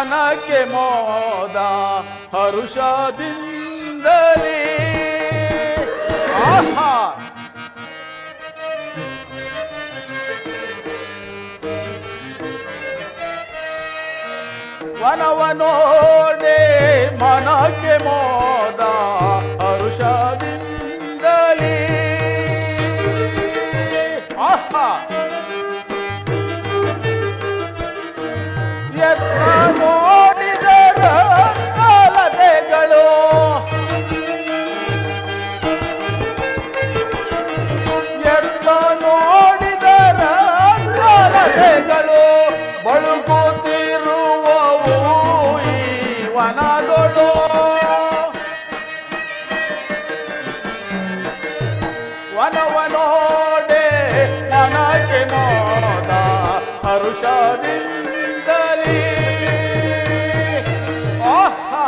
ಮನಕ್ಕೆ ಮೋದ ಹರುಷದಿಂದಲೇ ಆಹಾ ವನವನೋಡೆ ಮನಕ್ಕೆ ಮೋದ ಹರುಷದಿಂದಲೇ ಆಹಾ ಎತ್ತ ನೋಡಿದರ ಕಲತೆಗಳು ಎತ್ತ ನೋಡಿದರ ಕಲತೆಗಳು ಬಳುಕುತ್ತಿರುವವು ಈ ವನಗಳು ವನವನೋಡೆ ಮನಕ್ಕೆ ನೋದ ಹರುಷದಿಂದಲೇ ಆಹಾ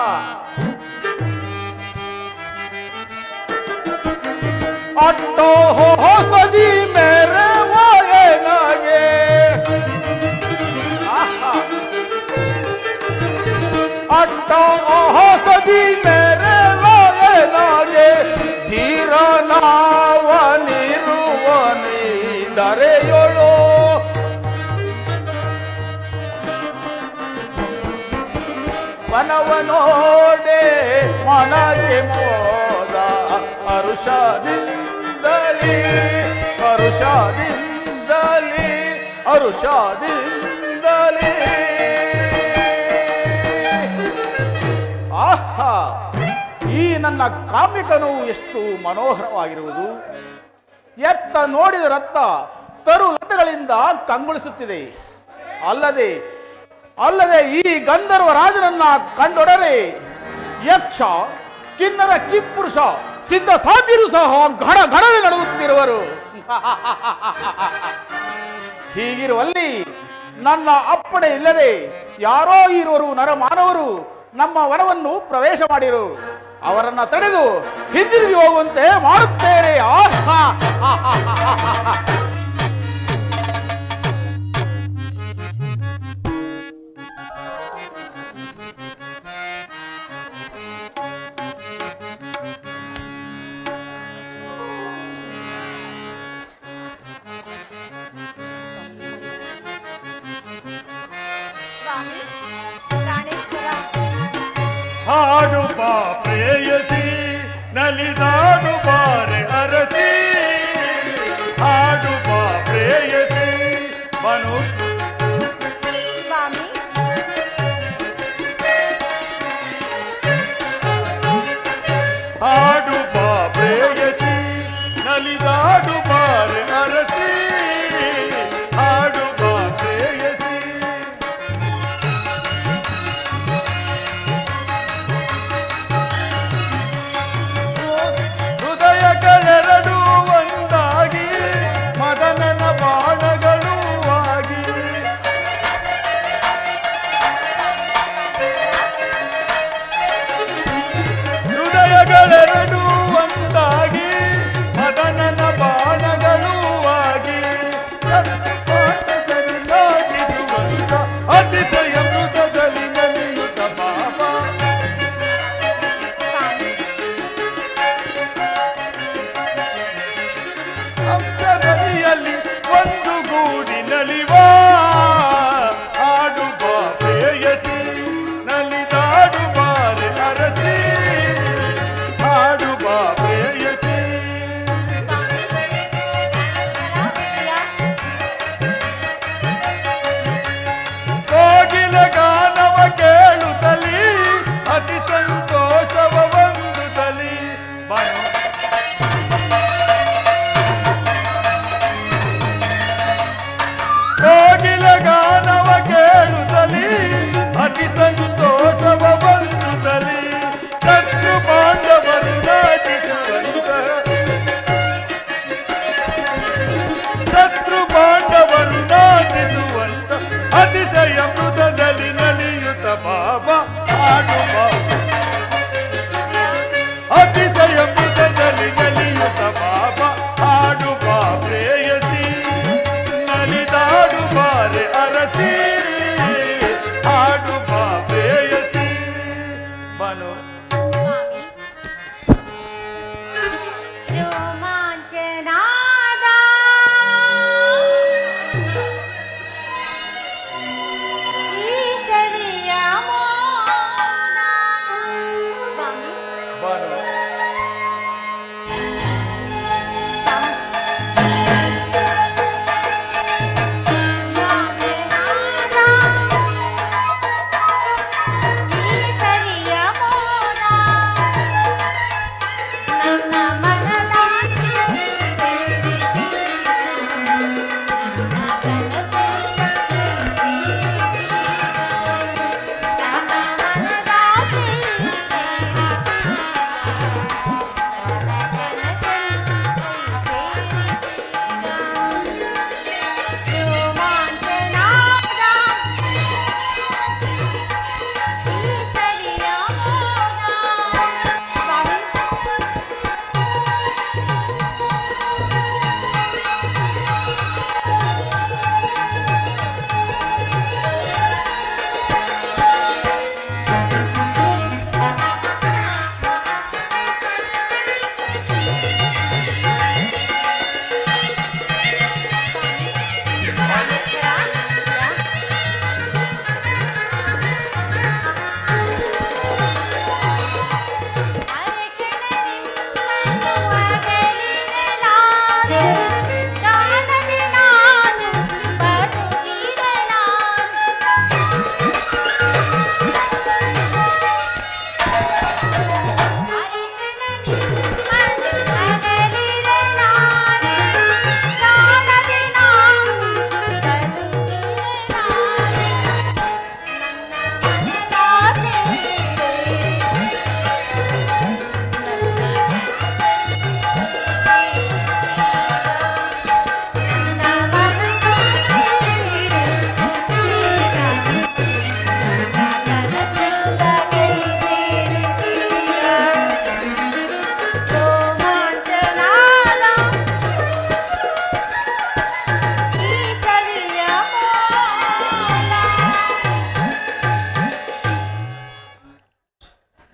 ಅಟ್ಟೋ ಹೊಸದಿ ಮೇರೆ ವಾಯನಾಗೆ ಆಹಾ ಅಟ್ಟ ಹೊಸದಿ ಮೇರೆ ವಾಯನಾಗೆ ಧೀರ ನಾವನಿರುವನಿ ದರೆಯೊಳು ವನವನೋಡೆ ಮನಗೆ ಮೋದ ಹರುಷದಿಂದಲೇ ಹರುಷದಿಂದಲೇ ಹರುಷದಿಂದಲೇ ಆಹಾ ಈ ನನ್ನ ಕಾಮಿಕನು ಎಷ್ಟು ಮನೋಹರವಾಗಿರುವುದು ಎತ್ತ ನೋಡಿದ ರತ್ತ ತರು ಲತೆಗಳಿಂದ ಕಂಗೊಳಿಸುತ್ತಿದೆ ಅಲ್ಲದೆ ಅಲ್ಲದೆ ಈ ಗಂಧರ್ವ ರಾಜನನ್ನ ಕಂಡೊಡರೆ ಯಕ್ಷ ಕಿನ್ನರ ಕಿಪ್ಪುರುಷ ಸಿದ್ಧ ಸಾಧ್ಯರು ಸಹ ಘಡ ಘಡನೆ ನಡುಗುತ್ತಿರುವರು ಹೀಗಿರುವಲ್ಲಿ ನನ್ನ ಅಪ್ಪಣೆ ಇಲ್ಲದೆ ಯಾರೋ ಇರುವರು ನರಮಾನವರು ನಮ್ಮ ವನವನ್ನು ಪ್ರವೇಶ ಮಾಡಿರು ಅವರನ್ನ ತಡೆದು ಹಿಂದಿರುಗಿ ಹೋಗುವಂತೆ ಮಾಡುತ್ತೇನೆ ಆಹಾ ಸ್ವಾಮಿ ಪ್ರಾಣೇಶ್ವರ ಹಾಡು ಬಾ ಪ್ರೇಯಸಿ ನಲಿದಾಡು ಬಾರೆ ಅರಸಿ ಹಾಡು ಬಾ ಪ್ರೇಯಸಿ ಮನು ಸ್ವಾಮಿ ಹಾಡು ಬಾ ಪ್ರೇಯಸಿ ನಲಿದಾಡು ಬಾರೆ ಅರಸಿ ಹಾಡು ಬಾ ಪ್ರೇಯಸಿ ಹೃದಯಗಳೆರಡು ಒಂದಾಗಿ ಮದನನ ಬಾಣಗಳು ಆಗಿ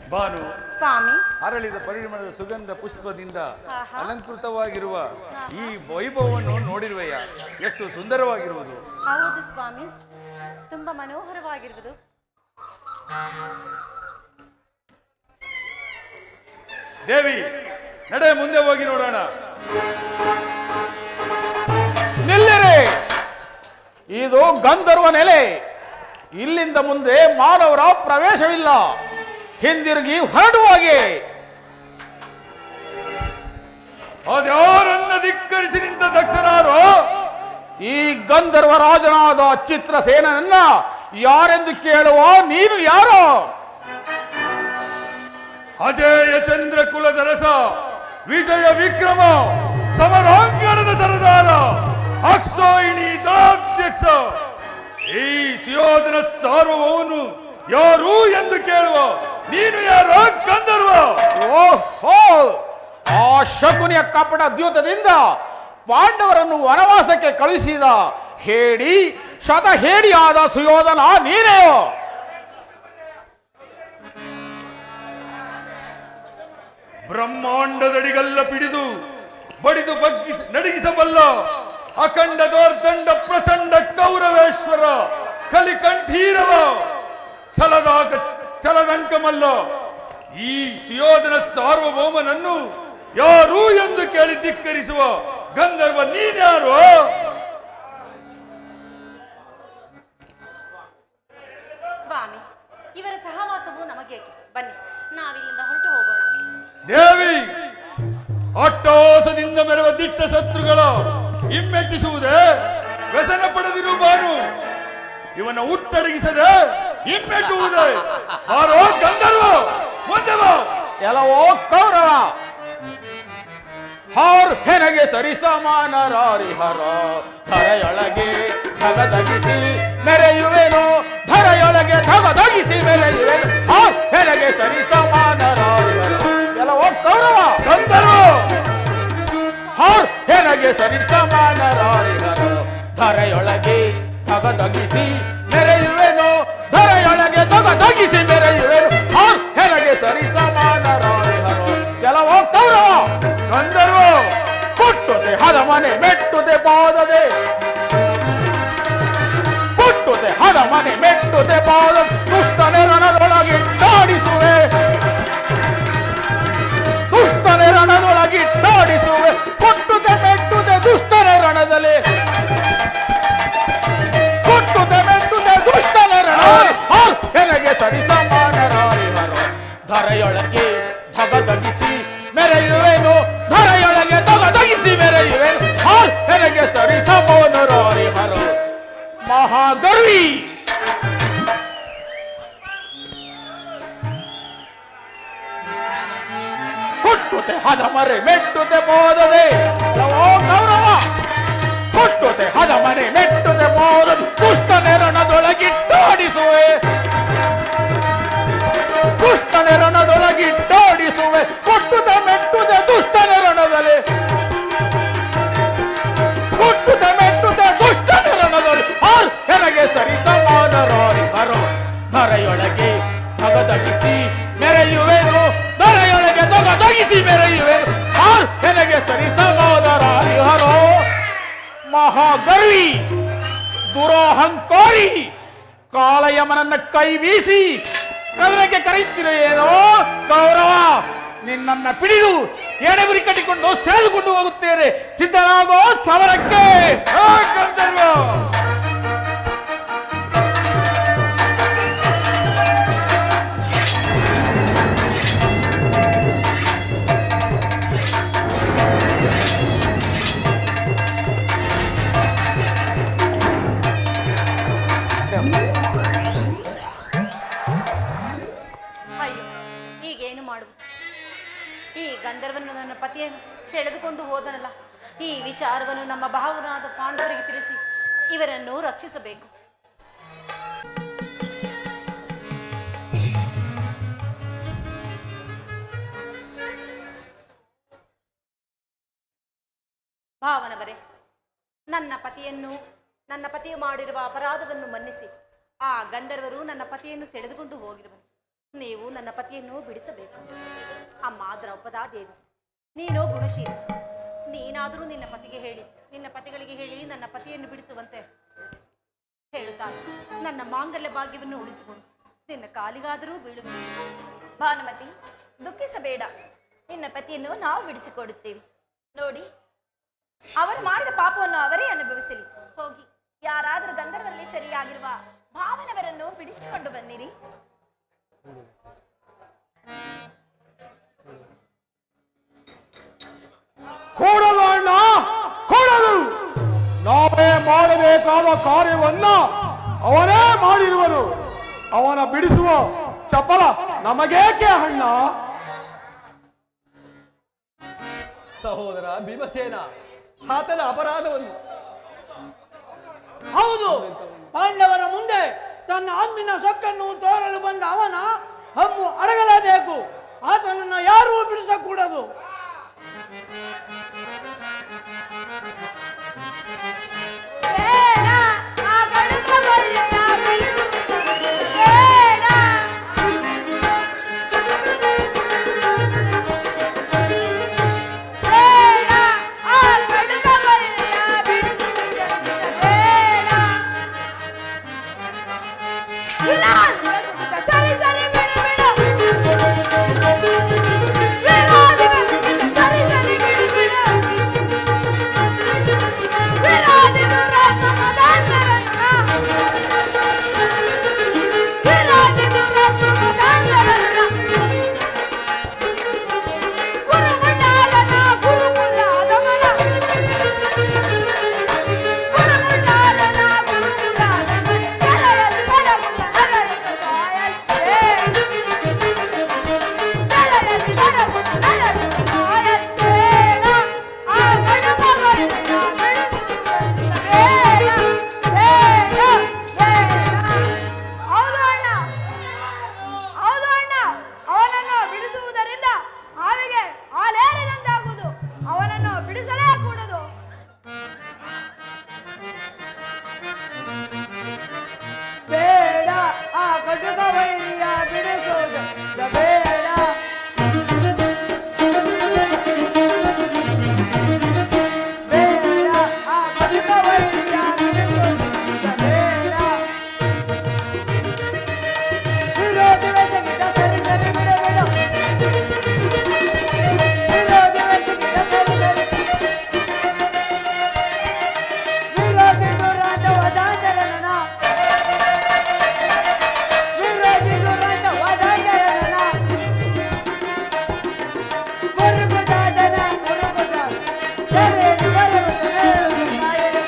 ಭಾನು ಸ್ವಾಮಿ ಅರಳಿದ ಪರಿಮಳದ ಸುಗಂಧ ಪುಷ್ಪದಿಂದ ಆಹಾ. ಅಲಂಕೃತವಾಗಿರುವ ಈ ವೈಭವವನ್ನು ನೋಡಿರುವೆಯ ಎಷ್ಟು ಸುಂದರವಾಗಿರುವುದು ಹೌದು ಸ್ವಾಮಿ ತುಂಬಾ ಮನೋಹರವಾಗಿರುವುದು ದೇವಿ ನಡೆ ಮುಂದೆ ಹೋಗಿ ನೋಡೋಣ ನಿಲ್ಲಿರಿ ಇದು ಗಂಧರ್ವ ನೆಲೆ ಇಲ್ಲಿಂದ ಮುಂದೆ ಮಾನವರ ಪ್ರವೇಶವಿಲ್ಲ ಹಿಂದಿರುಗಿ ಹೊರಡುವಾಗೆ ಅದ್ಯಾರನ್ನ ಧಿಕ್ಕರಿಸಿ ನಿಂತ ದಕ್ಷನಾರೋ ಈ ಗಂಧರ್ವ ರಾಜನಾದ ಚಿತ್ರಸೇನನ್ನ ಯಾರೆಂದು ಕೇಳುವ ನೀನು ಯಾರೋ ಅಜೇಯ ಚಂದ್ರ ಕುಲದ ರಸ ವಿಜಯ ವಿಕ್ರಮ ಸಮರಾಂಗಣದ ಸರದಾರ ಅಕ್ಷೋಹಿಣಿ ದಳಾಧ್ಯಕ್ಷ ಈ ಸುಯೋಧನ ಸಾರ್ವಭೌಮನು ಯಾರು ಎಂದು ಕೇಳುವ ನೀನು ಯಾರು ಗಂಧರ್ವ ಓಹೋ ಆ ಶಕುನಿಯ ಕಪಟ ದ್ಯೂತದಿಂದ ಪಾಂಡವರನ್ನು ವನವಾಸಕ್ಕೆ ಕಳುಹಿಸಿದ ಹೇಡಿ ಶತ ಹೇಡಿಯಾದ ಸುಯೋಧನ ನೀನೆಯೋ ಬ್ರಹ್ಮಾಂಡದಡಿಗಲ್ಲ ಪಿಡಿದು ಬಡಿದು ಬಗ್ಗಿಸಿ ನಡಗಿಸಬಲ್ಲ ಅಖಂಡ ದೋರ್ದಂಡ ಪ್ರಚಂಡ ಕೌರವೇಶ್ವರ ಕಲಿಕಂಠೀರವ ಛಲದಾಗ ಛಲದಂಕಮಲ್ಲ ಈ ಸುಯೋಧನ ಸಾರ್ವಭೌಮನನ್ನು ಯಾರು ಎಂದು ಕೇಳಿ ಧಿಕ್ಕರಿಸುವ ಗಂಧರ್ವ ನೀನ್ಯಾರು ಸ್ವಾಮಿ ಇವರ ಸಹವಾಸವು ನಮಗೇಕೆ ಬನ್ನಿ ನಾವಿಲ್ಲಿಂದ ಹೊರಟು ಹೋಗೋಣ ದೇವಿ ಅಟ್ಟಹಾಸದಿಂದ ಮೆರವ ದಿಟ್ಟ ಶತ್ರುಗಳ ಹಿಮ್ಮೆಟ್ಟಿಸುವುದೇ ವ್ಯಸನ ಪಡೆದಿರು ಬಾನು ಇವನ ಹುಟ್ಟಡಗಿಸದೆ ಹಿಮ್ಮೆಟ್ಟುವುದೇ ಬಾರೋ ಗಂಧರ್ವ ಮುಂದೆ ಬಾ ಎಲ್ಲವೋ ಕೌರವ ಹಾರ್ ಹೆನಗೆ ಸರಿ ಸಮಾನರಾರಿಹರ ಧರೆಯೊಳಗೆ ಧಗಧಗಿಸಿ ಮೆರೆಯುವೆನು ಧರೆಯೊಳಗೆ ಧಗಧಗಿಸಿ ಮೆರೆಯುವೆನು ಹಾರ್ ಹೆನಗೆ ಸರಿ ಸಮಾನರಾರಿಹರ ಎಲ್ಲವೋ ಕೌರವ ಗಂಧರ್ವ ಹಾರ್ ಹೆನಗೆ ಸರಿ ಸಮಾನರಾರಿಹರ ಧರೆಯೊಳಗೆ ಧಗಧಗಿಸಿ ಮೆರೆಯುವೆನು ಧರೆಯೊಳಗೆ ಧಗಧಗಿಸಿ ಮೆರೆಯುವೆನು ಹಾರ್ ಹೆನಗೆ ಸರಿ ಸಮಾನರಾರಿಹರ ಎಲ್ಲವೋ ಕೌರವ ಗಂಧರ್ವ ಕೊಟ್ಟುದೆ ಹದ ಮನೆ ಮೆಟ್ಟುದೆ ಬಾದದೆ ಕೊಟ್ಟುದೆ ಹದ ಮನೆ ಮೆಟ್ಟುದೆ ಬಾದ ದುಷ್ಟನೆ ರಣದೊಳಗಿಟ್ಟಾಡಿಸುವೆ ದುಷ್ಟನೆ ರಣದೊಳಗಿಟ್ಟಾಡಿಸುವೆ ಕೊಟ್ಟುದೆ ಮೆಟ್ಟುದೆ ದುಷ್ಟನೆ ರಣದಲ್ಲಿ ಕೊಟ್ಟುದೆ ಮೆಟ್ಟುದೆ ದುಷ್ಟನೆ ರಣದಲ್ಲಿ ಹಾಲ್ ನನಗೆ ಸರಿ ಸಮಾನರಾರಿಹರು ಧರೆಯೊಳಗೆ ಧಗಧಗಿಸಿ ಮೆರೆಯುವೆನು ಧರೆಯೊಳಗೆ ಧಗಧಗಿಸಿ ಮೆರೆಯುವೆನು ಹಾಲ್ ನನಗೆ ಸರಿ ಸಮಾನರಾರಿಹರು ಮಹಾಗರ್ವಿ ಕೊಟ್ಟುತೆ ಹದ ಮರೆ ಮೆಟ್ಟುತೆ ಬೋದದೆ ಲವೋ ಗೌರವ ಕೊಟ್ಟುತೆ ಹದ ಮನೆ ಮೆಟ್ಟುತೆ ಬೋದದೆ ದುಷ್ಟ ನೆರಣದೊಳಗಿಟ್ಟಾಡಿಸುವೆ ದುಷ್ಟ ನೆರಣದೊಳಗಿಟ್ಟಾಡಿಸುವೆ ಕೊಟ್ಟುತೆ ಮೆಟ್ಟುತೆ ದುಷ್ಟ ನೆರಣದಲ್ಲಿ ಕೊಟ್ಟುತೆ ಮೆಟ್ಟುತೆ ದುಷ್ಟ ನೆರಣದಲ್ಲಿ ಆರ್ ಹೆನಗೆ ಸರಿ ಸಮಾನರಾರಿ ಹರೋ ಧರೆಯೊಳಗೆ ಧಗಧಗಿಸಿ ಮೆರೆಯುವೆನು ಧರೆಯೊಳಗೆ ಧಗಧಗಿಸಿ ಮೆರೆಯುವೆನು ಆರ್ ಹೆನಗೆ ಸರಿ ಸಮಾನರಾರಿ ಹರೋ ಮಹಾಗರ್ವಿ ದುರಹಂಕಾರಿ ಕಾಲಯಮನನ್ನ ಕೈ ಬೀಸಿ ಕದನಕ್ಕೆ ಕರೆಯುತ್ತಿರೋ ಏನೋ ಗೌರವ ನಿನ್ನನ್ನ ಪಿಡಿದು ಎಡೆಗುರಿ ಕಟ್ಟಿಕೊಂಡು ಸೆಳೆದುಕೊಂಡು ಹೋಗುತ್ತೇನೆ ಸಿದ್ಧನಾಗೋ ಸಮರಕ್ಕೆ ಆ ಗಂಧರ್ವ ಅಯ್ಯೋ ಈಗೇನು ಮಾಡುವುದು ಈ ಗಂಧರ್ವನು ನನ್ನ ಪತಿಯನ್ನು ಸೆಳೆದುಕೊಂಡು ಹೋದನಲ್ಲ ಈ ವಿಚಾರವನ್ನು ನಮ್ಮ ಭಾವನಾದ ಪಾಂಡವರಿಗೆ ತಿಳಿಸಿ ಇವರನ್ನು ರಕ್ಷಿಸಬೇಕು ಭಾವನವರೇ ನನ್ನ ಪತಿಯನ್ನು ನನ್ನ ಪತಿಯು ಮಾಡಿರುವ ಅಪರಾಧವನ್ನು ಮನ್ನಿಸಿ ಆ ಗಂಧರ್ವರು ನನ್ನ ಪತಿಯನ್ನು ಸೆಳೆದುಕೊಂಡು ಹೋಗಿರುವರು ನೀವು ನನ್ನ ಪತಿಯನ್ನು ಬಿಡಿಸಬೇಕು ಅಮ್ಮ ದ್ರೌಪದಾ ದೇವಿ ನೀನು ಗುಣಶೀಲ ನೀನಾದರೂ ನಿನ್ನ ಪತಿಗೆ ಹೇಳಿ ನಿನ್ನ ಪತಿಗಳಿಗೆ ಹೇಳಿ ನನ್ನ ಪತಿಯನ್ನು ಬಿಡಿಸುವಂತೆ ಹೇಳುತ್ತಾರೆ ನನ್ನ ಮಾಂಗಲ್ಯ ಭಾಗ್ಯವನ್ನು ಉಳಿಸಿಕೊಂಡು ನಿನ್ನ ಕಾಲಿಗಾದರೂ ಬೀಳುವೆ ಭಾನುಮತಿ ದುಃಖಿಸಬೇಡ ನಿನ್ನ ಪತಿಯನ್ನು ನಾವು ಬಿಡಿಸಿಕೊಡುತ್ತೇವೆ ನೋಡಿ ಅವರು ಮಾಡಿದ ಪಾಪವನ್ನು ಅವರೇ ಅನುಭವಿಸಲಿ ಹೋಗಿ ಯಾರಾದರೂ ಗಂಧರ್ವರಲ್ಲಿ ಸರಿಯಾಗಿರುವ ಭಾವನವರನ್ನು ಬಿಡಿಸಿಕೊಂಡು ಬನ್ನಿರಿ ಕೂಡದು ಅಣ್ಣ ಕೂಡದು ನಾವೇ ಮಾಡಬೇಕಾದ ಕಾರ್ಯವನ್ನ ಅವನೇ ಮಾಡಿರುವನು ಅವನ ಬಿಡಿಸುವ ಚಪಲ ನಮಗೇಕೆ ಅಣ್ಣ ಸಹೋದರ ಭೀಮಸೇನ ಆತನ ಅಪರಾಧವನ್ನು ಹೌದು ಪಾಂಡವರ ಮುಂದೆ ತನ್ನ ಹಮ್ಮಿನ ಸೊಕ್ಕನ್ನು ತೋರಲು ಬಂದ ಅವನ ಹಮ್ಮು ಅಡಗಲೇಬೇಕು ಆತನನ್ನ ಯಾರೂ ಬಿಡಿಸಕೂಡದು ಸರಿ ಸರಿ ಬಿಡು ಬಿಡು ಸರಿ ಸರಿ ಬಿಡು ಬಿಡು ಹೌದು ಅಣ್ಣ ಹೌದು ಅಣ್ಣ ಅವನನ್ನು ಬಿಡಿಸುವುದರಿಂದ ಹಾವಿಗೆ ಹಾಲೇರಿದಂತಾಗುವುದು ಅವನನ್ನು ಬಿಡಿಸಲೇ ಕೂಡದು ಬೇಡ ಆ ಕಟುಕ ವೈರಿಯ ಬಿಡಿಸುವುದು ಬೇಡ ಬೇಡ ಆ ಕಟುಕ ವೈರಿಯ ಬಿಡಿಸುವುದು ಬೇಡ ವಿರೋಧಿ ವೇಷಗಿದ್ದ ಸರಿ ಸರಿ ಬಿಡು ಬಿಡು ವಿರೋಧಿ ವೇಷಗಿದ್ದ ಸರಿ ಸರಿ ವಿರೋಧಿ ದುರಾಟ ವದಾಂತರನ ವಿರೋಧಿ ದುರಾಟ ವದಾಂತರನ ಮುರುಗುದಾದನ ಮುರುಗುದ ಸರಿ ಬರುವುದು ನೇಳು ನಾಯರು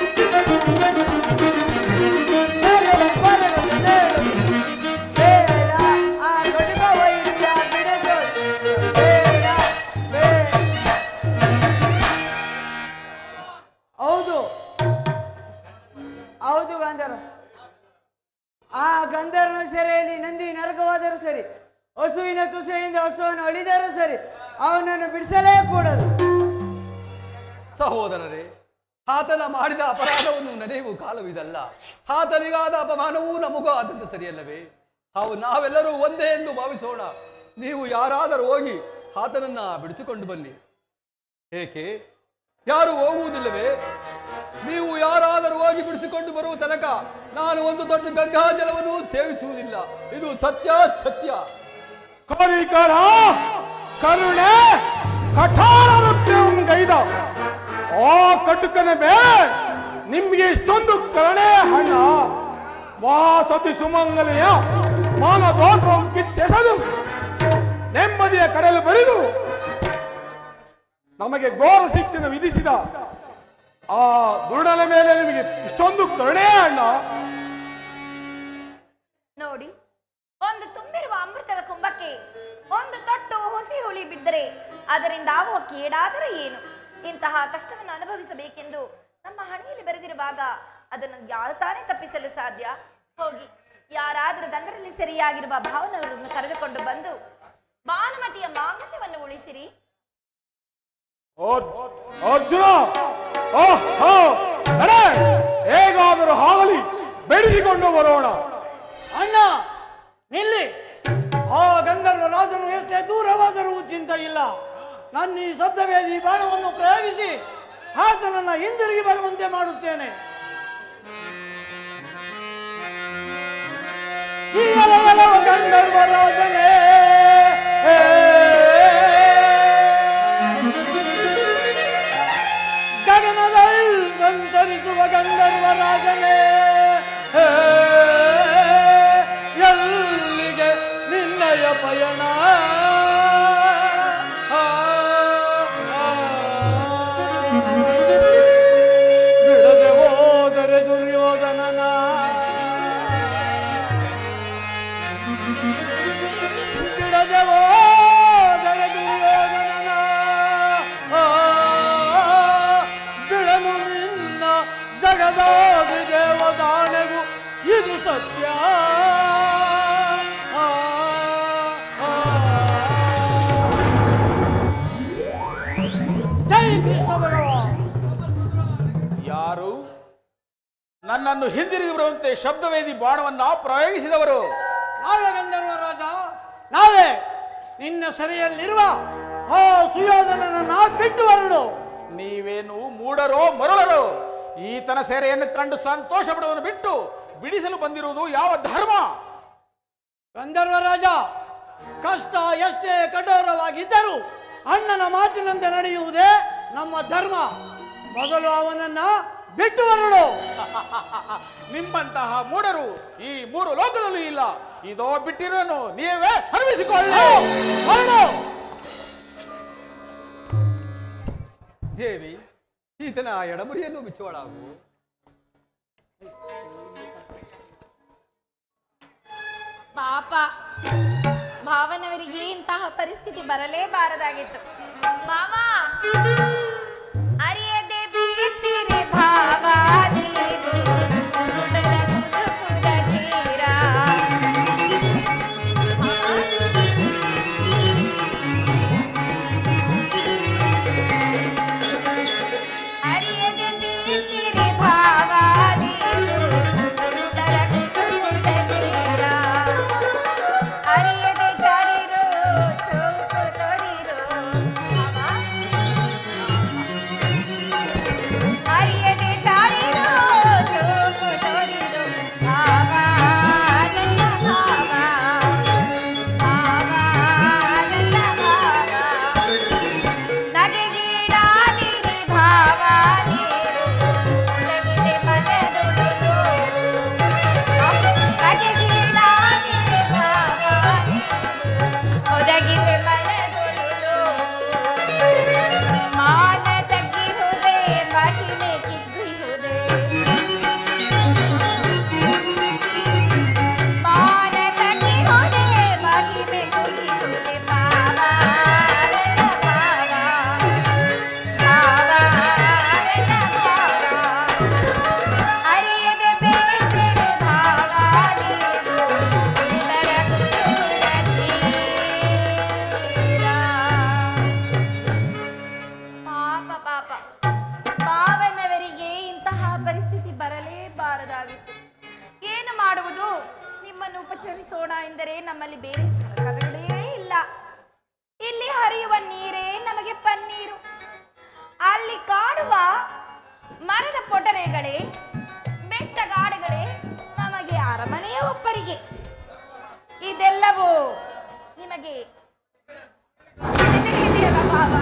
ಸರಿ ಬರುವುದು ನೇಳು ಬೇಡ ಆ ಕಡುಗ ವೈರಿಯ ಬಿಡದು ಬೇಡ ಬೇಡ ಹೌದು ಹೌದು ಗಾಂಧರ್ವ ಆ ಗಂಧರ್ವ ಸೆರೆಯಲ್ಲಿ ನಂದಿ ನರಕವಾದರೂ ಸರಿ ಹಸುವಿನ ತುಸೆಯಿಂದ ಹಸುವನ್ನು ಅಳಿದರೂ ಸರಿ ಅವನನ್ನು ಬಿಡಿಸಲೇ ಕೂಡದು ಸಹೋದರರೇ ಆತನ ಮಾಡಿದ ಅಪರಾಧವನ್ನು ನೆನೆಯುವ ಕಾಲವಿದಲ್ಲ ಆತನಿಗಾದ ಅಪಮಾನವೂ ನಮಗೂ ಆದಂತ ಸರಿಯಲ್ಲವೇ ಅವು ನಾವೆಲ್ಲರೂ ಒಂದೇ ಎಂದು ಭಾವಿಸೋಣ ನೀವು ಯಾರಾದರೂ ಹೋಗಿ ಆತನನ್ನ ಬಿಡಿಸಿಕೊಂಡು ಬನ್ನಿ ಏಕೆ ಯಾರು ಹೋಗುವುದಿಲ್ಲವೇ ನೀವು ಯಾರಾದರೂ ಹೋಗಿ ಬಿಡಿಸಿಕೊಂಡು ಬರುವ ತನಕ ನಾನು ಒಂದು ದೊಡ್ಡ ಗಂಗಾ ಜಲವನ್ನು ಸೇವಿಸುವುದಿಲ್ಲ ಇದು ಸತ್ಯ ಸತ್ಯ ಕರಿಕರ ಕರುಣೆ ಕಠಾರ ಗೈದ ಆ ಕಟುಕನ ಮೇಲೆ ನಿಮ್ಗೆ ಇಷ್ಟೊಂದು ಕರುಣೆ ಹಣ ಮಾ ಸತಿ ಸುಮಂಗಲೆಯ ಮಾನ ದೋತ್ರ ಕಿತ್ತೆಸದು ನೆಮ್ಮದಿಯ ಕಡಲು ಬರಿದು ನಮಗೆ ಘೋರ ಶಿಕ್ಷಣ ವಿಧಿಸಿದ ಆ ದುರುಡನ ಮೇಲೆ ನಿಮಗೆ ಇಷ್ಟೊಂದು ಕರುಣೆ ಅಣ್ಣ ನೋಡಿ ಒಂದು ತುಂಬಿರುವ ಅಮೃತದ ಕುಂಭಕ್ಕೆ ಒಂದು ತೊಟ್ಟು ಹುಸಿ ಹುಳಿ ಬಿದ್ದರೆ ಅದರಿಂದ ಆಗುವ ಕೇಡಾದರೂ ಏನು ಇಂತಹ ಕಷ್ಟವನ್ನು ಅನುಭವಿಸಬೇಕೆಂದು ನಮ್ಮ ಹಣೆಯಲ್ಲಿ ಬರೆದಿರುವಾಗ ಅದನ್ನು ಯಾರು ತಾನೇ ತಪ್ಪಿಸಲು ಸಾಧ್ಯ ಹೋಗಿ ಯಾರಾದರೂ ಗಂಧರಲ್ಲಿ ಸರಿಯಾಗಿರುವ ಭಾವನವರನ್ನು ಕರೆದುಕೊಂಡು ಬಂದು ಭಾನುಮತಿಯ ಮಾಂಗಲ್ಯವನ್ನು ಉಳಿಸಿರಿ ಅರ್- ಅರ್ಜುನ ಆಹ್, ಆಹ್, ನಡೆ ಹೇಗಾದರೂ ಆಗಲಿ ಬೆಳೆಸಿಕೊಂಡು ಬರೋಣ ಅಣ್ಣ ನಿಲ್ಲಿ ಆ ಎಷ್ಟೇ ದೂರವಾದರೂ ಚಿಂತೆ ಇಲ್ಲ ನನ್ನ ಈ ಶಬ್ದವೇದಿ ಬಾಣವನ್ನು ಪ್ರಯೋಗಿಸಿ ಆತನನ್ನ ಹಿಂದಿರುಗಿ ಬರುವಂತೆ ಮಾಡುತ್ತೇನೆ ಈ ಎಲವೆಲವ ಗಂಧರ್ವ ರಾಜನೇ ಗಗನದಲ್ಲಿ ಸಂಚರಿಸುವ ಗಂಧರ್ವ ರಾಜನೇ ಎಲ್ಲಿಗೆ ನಿನ್ನಯ ಪಯಣ ಆ, ಆ. ಬಿಡದೆ ಹೋದರೆ ದುರ್ಯೋಧನನ ಬಿಡದೆ ಹೋದರೆ ದುರ್ಯೋಧನನ ಆ, ಬಿಡನು ನಿನ್ನ ಜಗದಾದಿ ದೇವದಾಣೆಗೂ ಇದು ಸತ್ಯ ಆ, ಆ. ಜೈ ಕೃಷ್ಣ ಭಗವಾನ್ ಯಾರು ನನ್ನನ್ನು ಹಿಂದಿರುಗಿ ಬರುವಂತೆ ಶಬ್ದವೇದಿ ಬಾಣವನ್ನ ಪ್ರಯೋಗಿಸಿದವರು ನಾವೇ ಗಂಧರ್ವ ರಾಜ ನಾವೇ ನಿನ್ನ ಸೆರೆಯಲ್ಲಿರುವ ಆ ಸುಯೋಧನನ ಬಿಟ್ಟು ಹೊರಡು ನೀವೇನು ಮೂಡರೋ ಮರಳರೋ ಈತನ ಸೆರೆಯನ್ನು ಕಂಡು ಸಂತೋಷ ಪಡುವುದನ್ನು ಬಿಟ್ಟು ಬಿಡಿಸಲು ಬಂದಿರುವುದು ಯಾವ ಧರ್ಮ ಗಂಧರ್ವ ರಾಜ ಕಷ್ಟ ಎಷ್ಟೇ ಕಠೋರವಾಗಿದ್ದರೂ ಅಣ್ಣನ ಮಾತಿನಂತೆ ನಡೆಯುವುದೇ ನಮ್ಮ ಧರ್ಮ ಮೊದಲು ಅವನನ್ನ ಬಿಟ್ಟು ಹೊರಡು ನಿಮ್ಮಂತಹ ಮೂಡರು ಈ ಮೂರು ಲೋಕದಲ್ಲೂ ಇಲ್ಲ ಇದೋ ಬಿಟ್ಟಿರೋನು ನೀವೇ ಹರವಿಸಿಕೊಳ್ಳಿ ಹೊರಡು ದೇವಿ ಈತನ ಎಡಮುರಿಯನ್ನು ಬಿಚ್ಚೋಳಾಗು ಪಾಪ ಭಾವನವರಿಗೆ ಇಂತಹ ಪರಿಸ್ಥಿತಿ ಬರಲೇಬಾರದಾಗಿತ್ತು ಮಾವ ಅರಿಯದೆ ಬೀಳ್ತೀರಿ ಭಾವ ನೀವು ಬೆಳಗುದು ಕುಲಕೀರ. ಅರಿಯದೆ ಬೀಳ್ತೀರಿ ಭಾವ ನೀವು ಬೆಳಗುದು ಕುಲಕೀರ. ಅರಿಯದೆ ಜಾರಿರೋ ಚೌಕು ತೊಡಿರೋ ಮಾವ ಅರಿಯದೆ ಜಾರಿರೋ ಚೌಕು ತೊಡಿರೋ ಭಾವ ನನ್ನ ಭಾವ ಭಾವ ನನ್ನ ಭಾವ ನಗೆಗೀಡಾದಿರಿ ಭಾವ ನೀರು ನಗಿದೆ ಮನದೊಳು ನಗೆಗೀಡಾದಿರಿ ಭಾವ ಒದಗಿದೆ ಮನದೊಳು ಮಾನ ತಗ್ಗಿಹುದೆ ಮಹಿಮೆ ಕಿಗ್ಗಿಹುದೆ ಮಾನ ತಗ್ಗಿಹುದೆ ಮಹಿಮೆ ಕುಗ್ಗಿಹುದೆ ಭಾವ ನನ್ನ ಭಾವ ಭಾವ ನನ್ನ ಭಾವ ಅರಿಯದೆ ಬೇರೆ ಭಾವ ನೀವು ಪಾಪ ಪಾಪ ಭಾವನವರಿಗೆ ಇಂತಹ ಪರಿಸ್ಥಿತಿ ಬರಲೇಬಾರದಾಗಿತ್ತು ಏನು ಮಾಡುವುದು ನಿಮ್ಮನ್ನು ಉಪಚರಿಸೋಣ ಎಂದರೆ ನಮ್ಮಲ್ಲಿ ಬೇರೆ ಸಲಕರಣೆಗಳೇ ಇಲ್ಲ ಇಲ್ಲಿ ಹರಿಯುವ ನೀರೇ ನಮಗೆ ಪನ್ನೀರು ಅಲ್ಲಿ ಕಾಡುವ ಮರದ ಪೊಟರೆಗಳೇ ಬೆಟ್ಟಗಾಡುಗಳೇ ನಮಗೆ ಅರಮನೆಯ ಒಪ್ಪರಿಗೆ ಇದೆಲ್ಲವೂ ನಿಮಗೆ ತಿಳಿದಿದೆಯಲ್ಲ ಭಾವ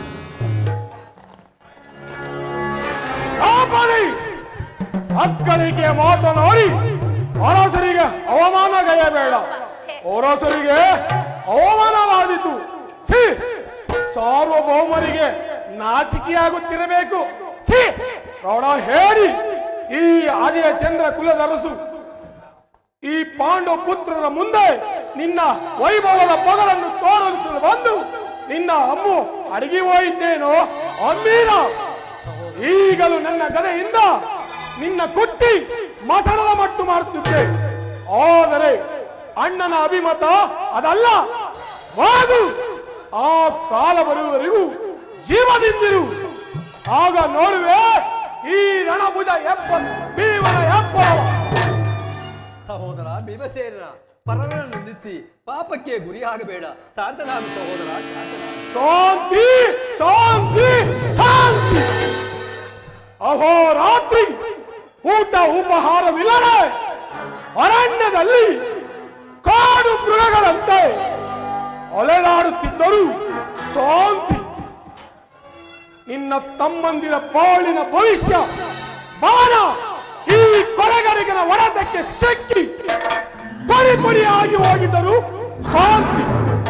ಕಾಪಾಡಿ ಅಕ್ಕಳಿಗೆ ಮಾತನಾಡಿ ಅರಸರಿಗೆ ಅವಮಾನಗೈಯಬೇಡ ಅರಸರಿಗೆ ಅವಮಾನವಾದಿತು ಛೀ ಸಾರ್ವಭೌಮರಿಗೆ ನಾಚಿಕೆಯಾಗುತ್ತಿರಬೇಕು ಛೀ ಪ್ರೌಢ ಹೇಳಿ ಈ ಅಜಯ ಚಂದ್ರ ಕುಲದ ಅರಸು ಈ ಪಾಂಡು ಪುತ್ರರ ಮುಂದೆ ನಿನ್ನ ವೈಭವದ ಪಗಲನ್ನು ತೋರಿಸಲು ಬಂದು ನಿನ್ನ ಅಮ್ಮು ಅಡಗಿ ಹೋಯಿದ್ದೇನೋ ಅಮ್ಮೀರ ಈಗಲೂ ನನ್ನ ಗದೆಯಿಂದ ನಿನ್ನ ಕುಟ್ಟಿ ಮಸಣದ ಮಟ್ಟು ಮಾಡುತ್ತಿದ್ದೆ ಆದರೆ ಅಣ್ಣನ ಅಭಿಮತ ಅದಲ್ಲ ವಾದು ಆ ಕಾಲ ಬರುವವರೆಗೂ ಜೀವದಿಂದಿರು ಆಗ ನೋಡುವೆ ಈ ರಣಭುಜ ಎಪ್ಪ ಭೀಮನ ಎಪ್ಪ ಸಹೋದರ ಭೀಮಸೇನ ಪರರನ್ನು ನಿಂದಿಸಿ ಪಾಪಕ್ಕೆ ಗುರಿಯಾಗಬೇಡ ಶಾಂತನಾಗು ಸಹೋದರ ಶಾಂತನಾಗು ಶಾಂತಿ ಶಾಂತಿ ಶಾಂತಿ ಅಹೋರಾತ್ರಿ ಊಟ ಉಪಹಾರವಿಲ್ಲದೆ ಅರಣ್ಯದಲ್ಲಿ ಕಾಡು ಮೃಗಗಳಂತೆ ಅಲೆದಾಡುತ್ತಿದ್ದರು ಶಾಂತಿ ನಿನ್ನ ತಮ್ಮಂದಿರ ಬಾಳಿನ ಭವಿಷ್ಯ ಬಾಣ ಈ ಕೊಲೆಗಡಿಗನ ಒಡೆತಕ್ಕೆ ಸಿಕ್ಕಿ ಪಡಿ ಪಡಿಯಾಗಿ ಹೋಗಿದ್ದರು ಶಾಂತಿ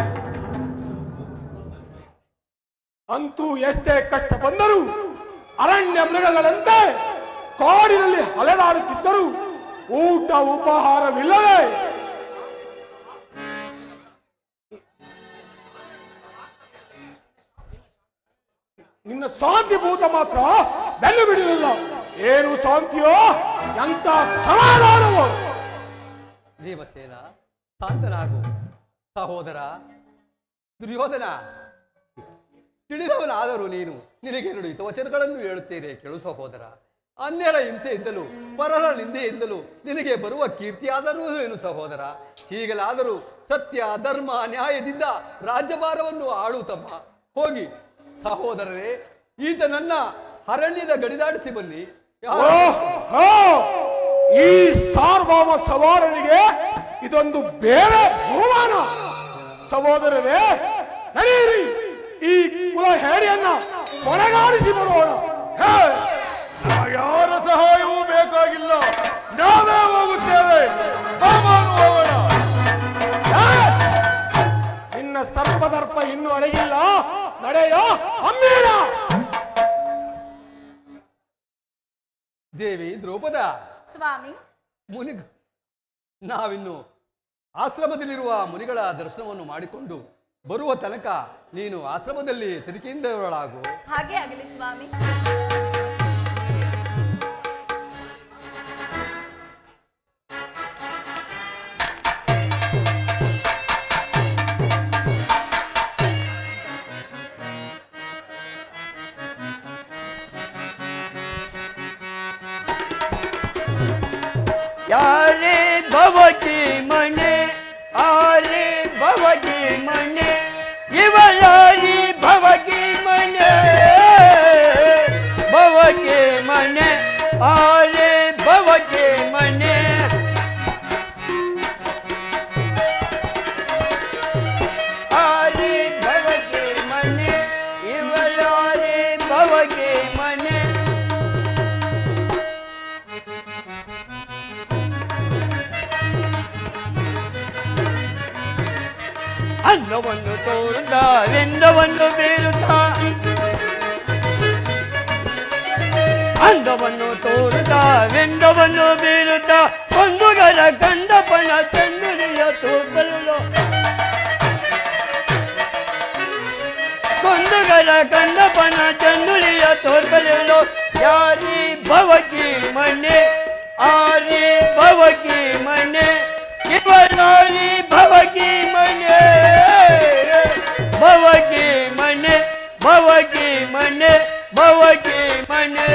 ಅಂತೂ ಎಷ್ಟೇ ಕಷ್ಟ ಬಂದರೂ ಅರಣ್ಯ ಮೃಗಗಳಂತೆ ಕಾಡಿನಲ್ಲಿ ಅಲೆದಾಡುತ್ತಿದ್ದರು ಊಟ ಉಪಹಾರವಿಲ್ಲದೆ ನಿನ್ನ ಶಾಂತಿ ಭೂತ ಮಾತ್ರ ಬೆನ್ನು ಬಿಡಲಿಲ್ಲ ಏನು ಶಾಂತಿಯೋ ಎಂತ ಸಮಾಧಾನವೋ ದೇವಸೇನ ಶಾಂತನಾಗು ಸಹೋದರ ದುರ್ಯೋಧನ ತಿಳಿದವನಾದರೂ ನೀನು ನಿನಗೆ ನುಡಿಯುತ್ತ ವಚನಗಳನ್ನು ಹೇಳುತ್ತೇನೆ ಕೇಳು ಸಹೋದರ ಅನ್ಯರ ಹಿಂಸೆಯಿಂದಲೂ ಪರರ ನಿಂದೆಯಿಂದಲೂ ನಿನಗೆ ಬರುವ ಕೀರ್ತಿಯಾದರೂ ಏನು ಸಹೋದರ ಹೀಗಲಾದರೂ ಸತ್ಯ ಧರ್ಮ ನ್ಯಾಯದಿಂದ ರಾಜ್ಯಭಾರವನ್ನು ಆಳು ತಮ್ಮ ಹೋಗಿ ಸಹೋದರರೇ ಈತ ನನ್ನ ಅರಣ್ಯದ ಗಡಿದಾಡಿಸಿ ಬನ್ನಿ ಯಾರು- ಓಹೋ! ಈ ಸಾರ್ವಭೌಮ ಸವಾರನಿಗೆ ಇದೊಂದು ಬೇರೆ ಬಹುಮಾನ ಸಹೋದರರೇ ನಡೆಯಿರಿ ಈ ಕುಲ ಹೇಡಿಯನ್ನ ಕೊನೆಗಾಣಿಸಿ ಬರೋಣ ಹೇ! ಯಾರ ಸಹಾಯವೂ ಬೇಕಾಗಿಲ್ಲ ನಾವೇ ಹೋಗುತ್ತೇವೆ ಸಾಮಾನು ಹೋಗೋಣ ಹೇ! ನಿನ್ನ ಸರ್ಪದರ್ಪ ಇನ್ನೂ ಅಡಗಿಲ್ಲ ನಡೆಯೋ ಅಮ್ಮೀರ ದೇವಿ ದ್ರೌಪದ ಸ್ವಾಮಿ ಮುನಿ ನಾವಿನ್ನು ಆಶ್ರಮದಲ್ಲಿರುವ ಮುನಿಗಳ ದರ್ಶನವನ್ನು ಮಾಡಿಕೊಂಡು ಬರುವ ತನಕ ನೀನು ಆಶ್ರಮದಲ್ಲಿ ಸರಿಕೆಯಿಂದವಳಾಗು ಹಾಗೆ ಆಗಲಿ ಸ್ವಾಮಿ ಯಾರೇ ಭವತಿ ಮನೆ ಆರೇ ಭವತಿ ಮನೆ ಇವರಾರಿ ಭವತಿ ಮನೆ ಭವತಿ ಮನೆ ಆರೇ ಭವತಿ ಮನೆ ಆರೇ ಭವತಿ ಮನೆ ಇವರಾರಿ ಭವತಿ ಮನೆ ಅನ್ನವನ್ನು ತೋರುತ್ತ ವೆಂದವನ್ನು ಬೀರುತ್ತ ಅಂದವನ್ನು ತೋರುತ್ತ ವೆಂದವನ್ನು ಬೀರುತ್ತ ಒಂದುಗಳ ಕಂದಪನ ಚಂದುರಿಯ ತೂಪಲು ಕೊಂದುಗಳ ಕಂದಪನ ಚಂದುರಿಯ ತೋರ್ಪಲು ಯಾರಿ ಭವಕಿ ಮನೆ ಆರಿ ಭವಕಿ ಮನೆ ಇವರಾರಿ ಭವಕಿ ಮನೆ ಭವಕಿ ಮನೆ ಭವಕಿ ಮನೆ ಭವಕಿ ಮನೆ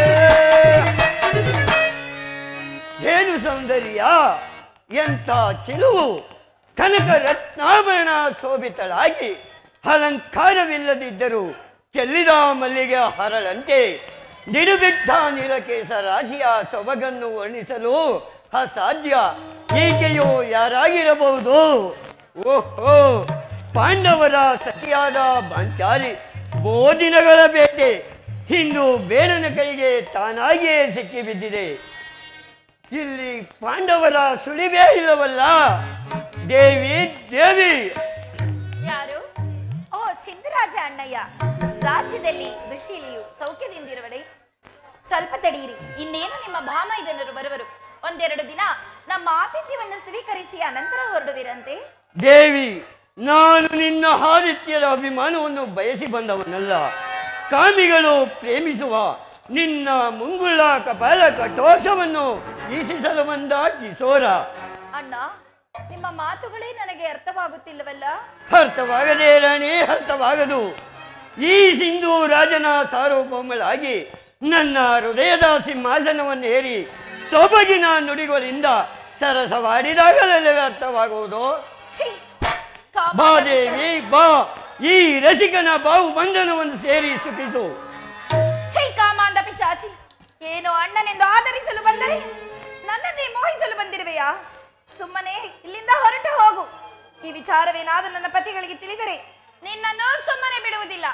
ಏನು ಸೌಂದರ್ಯ ಎಂತ ಚೆಲುವು ಕನಕ ರತ್ನಾಭರಣ ಶೋಭಿತಳಾಗಿ ಅಲಂಕಾರವಿಲ್ಲದಿದ್ದರೂ ಚೆಲ್ಲಿದ ಮಲ್ಲಿಗೆ ಹರಳಂತೆ ನಿಡುಬಿಟ್ಟ ನೀಲಕೇಶ ರಾಶಿಯ ಸೊಬಗನ್ನು ವರ್ಣಿಸಲು ಅಸಾಧ್ಯ ಈಕೆಯು ಯಾರಾಗಿರಬಹುದು ಓಹೋ ಪಾಂಡವರ ಸತಿಯಾದ ಬಾಂಚಾಲಿ ಬೋದಿನಗಳ ಬೇಟೆ ಇಂದು ಬೇಡನ ಕೈಗೆ ತಾನಾಗಿಯೇ ಸಿಕ್ಕಿ ಬಿದ್ದಿದೆ ಇಲ್ಲಿ ಪಾಂಡವರ ಸುಳಿವೇ ಇಲ್ಲವಲ್ಲ ದೇವಿ ದೇವಿ ಯಾರು ಓ ಸಿದ್ದರಾಜ ಅಣ್ಣಯ್ಯ ರಾಜ್ಯದಲ್ಲಿ ದುಶೀಲಿಯು ಸೌಖ್ಯದಿಂದಿರುವಡೆ ಸ್ವಲ್ಪ ತಡೆಯಿರಿ ಇನ್ನೇನು ನಿಮ್ಮ ಭಾಮೈದನರು ಬರುವರು ಒಂದೆರಡು ದಿನ ನಮ್ಮ ಆತಿಥ್ಯವನ್ನು ಸ್ವೀಕರಿಸಿ ಅನಂತರ ಹೊರಡುವಿರಂತೆ ದೇವಿ ನಾನು ನಿನ್ನ ಆದಿತ್ಯದ ಅಭಿಮಾನವನ್ನು ಬಯಸಿ ಬಂದವನಲ್ಲ ಕಾಮಿಗಳು ಪ್ರೇಮಿಸುವ ನಿನ್ನ ಮುಂಗುಳ್ಳ ಕಪಾಲ ಕಟೋಷವನ್ನು ಈಸಿಸಲು ಬಂದ ಕಿಶೋರ ಅಣ್ಣ ನಿಮ್ಮ ಮಾತುಗಳೇ ನನಗೆ ಅರ್ಥವಾಗುತ್ತಿಲ್ಲವಲ್ಲ ಅರ್ಥವಾಗದೇ ರಾಣಿ ಅರ್ಥವಾಗದು ಈ ಸಿಂಧು ರಾಜನ ಸಾರ್ವಭೌಮಳಾಗಿ ನನ್ನ ಹೃದಯದ ಸಿಂಹಾಸನವನ್ನು ಏರಿ ಸೊಬಗಿನ ನುಡಿಗಳಿಂದ ಸರಸವಾಡಿದಾಗಲೇ ವ್ಯರ್ಥವಾಗುವುದು ಛೀ ಬಾ ಕಾಮಾಂಧ ದೇವಿ ಬಾ ಈ ರಸಿಕನ ಬಾವು ಬಂಧನವನ್ನು ಸೇರಿ ಸುಖಿಸು ಛೀ ಕಾಮಾಂಧ ಪಿಚಾಚಿ ಏನು ಅಣ್ಣನೆಂದು ಆದರಿಸಲು ಬಂದರೆ ನನ್ನನ್ನೇ ಮೋಹಿಸಲು ಬಂದಿರುವೆಯಾ ಸುಮ್ಮನೆ ಇಲ್ಲಿಂದ ಹೊರಟು ಹೋಗು ಈ ವಿಚಾರವೇನಾದ ನನ್ನ ಪತಿಗಳಿಗೆ ತಿಳಿದರೆ ನಿನ್ನನ್ನು ಸುಮ್ಮನೆ ಬಿಡುವುದಿಲ್ಲ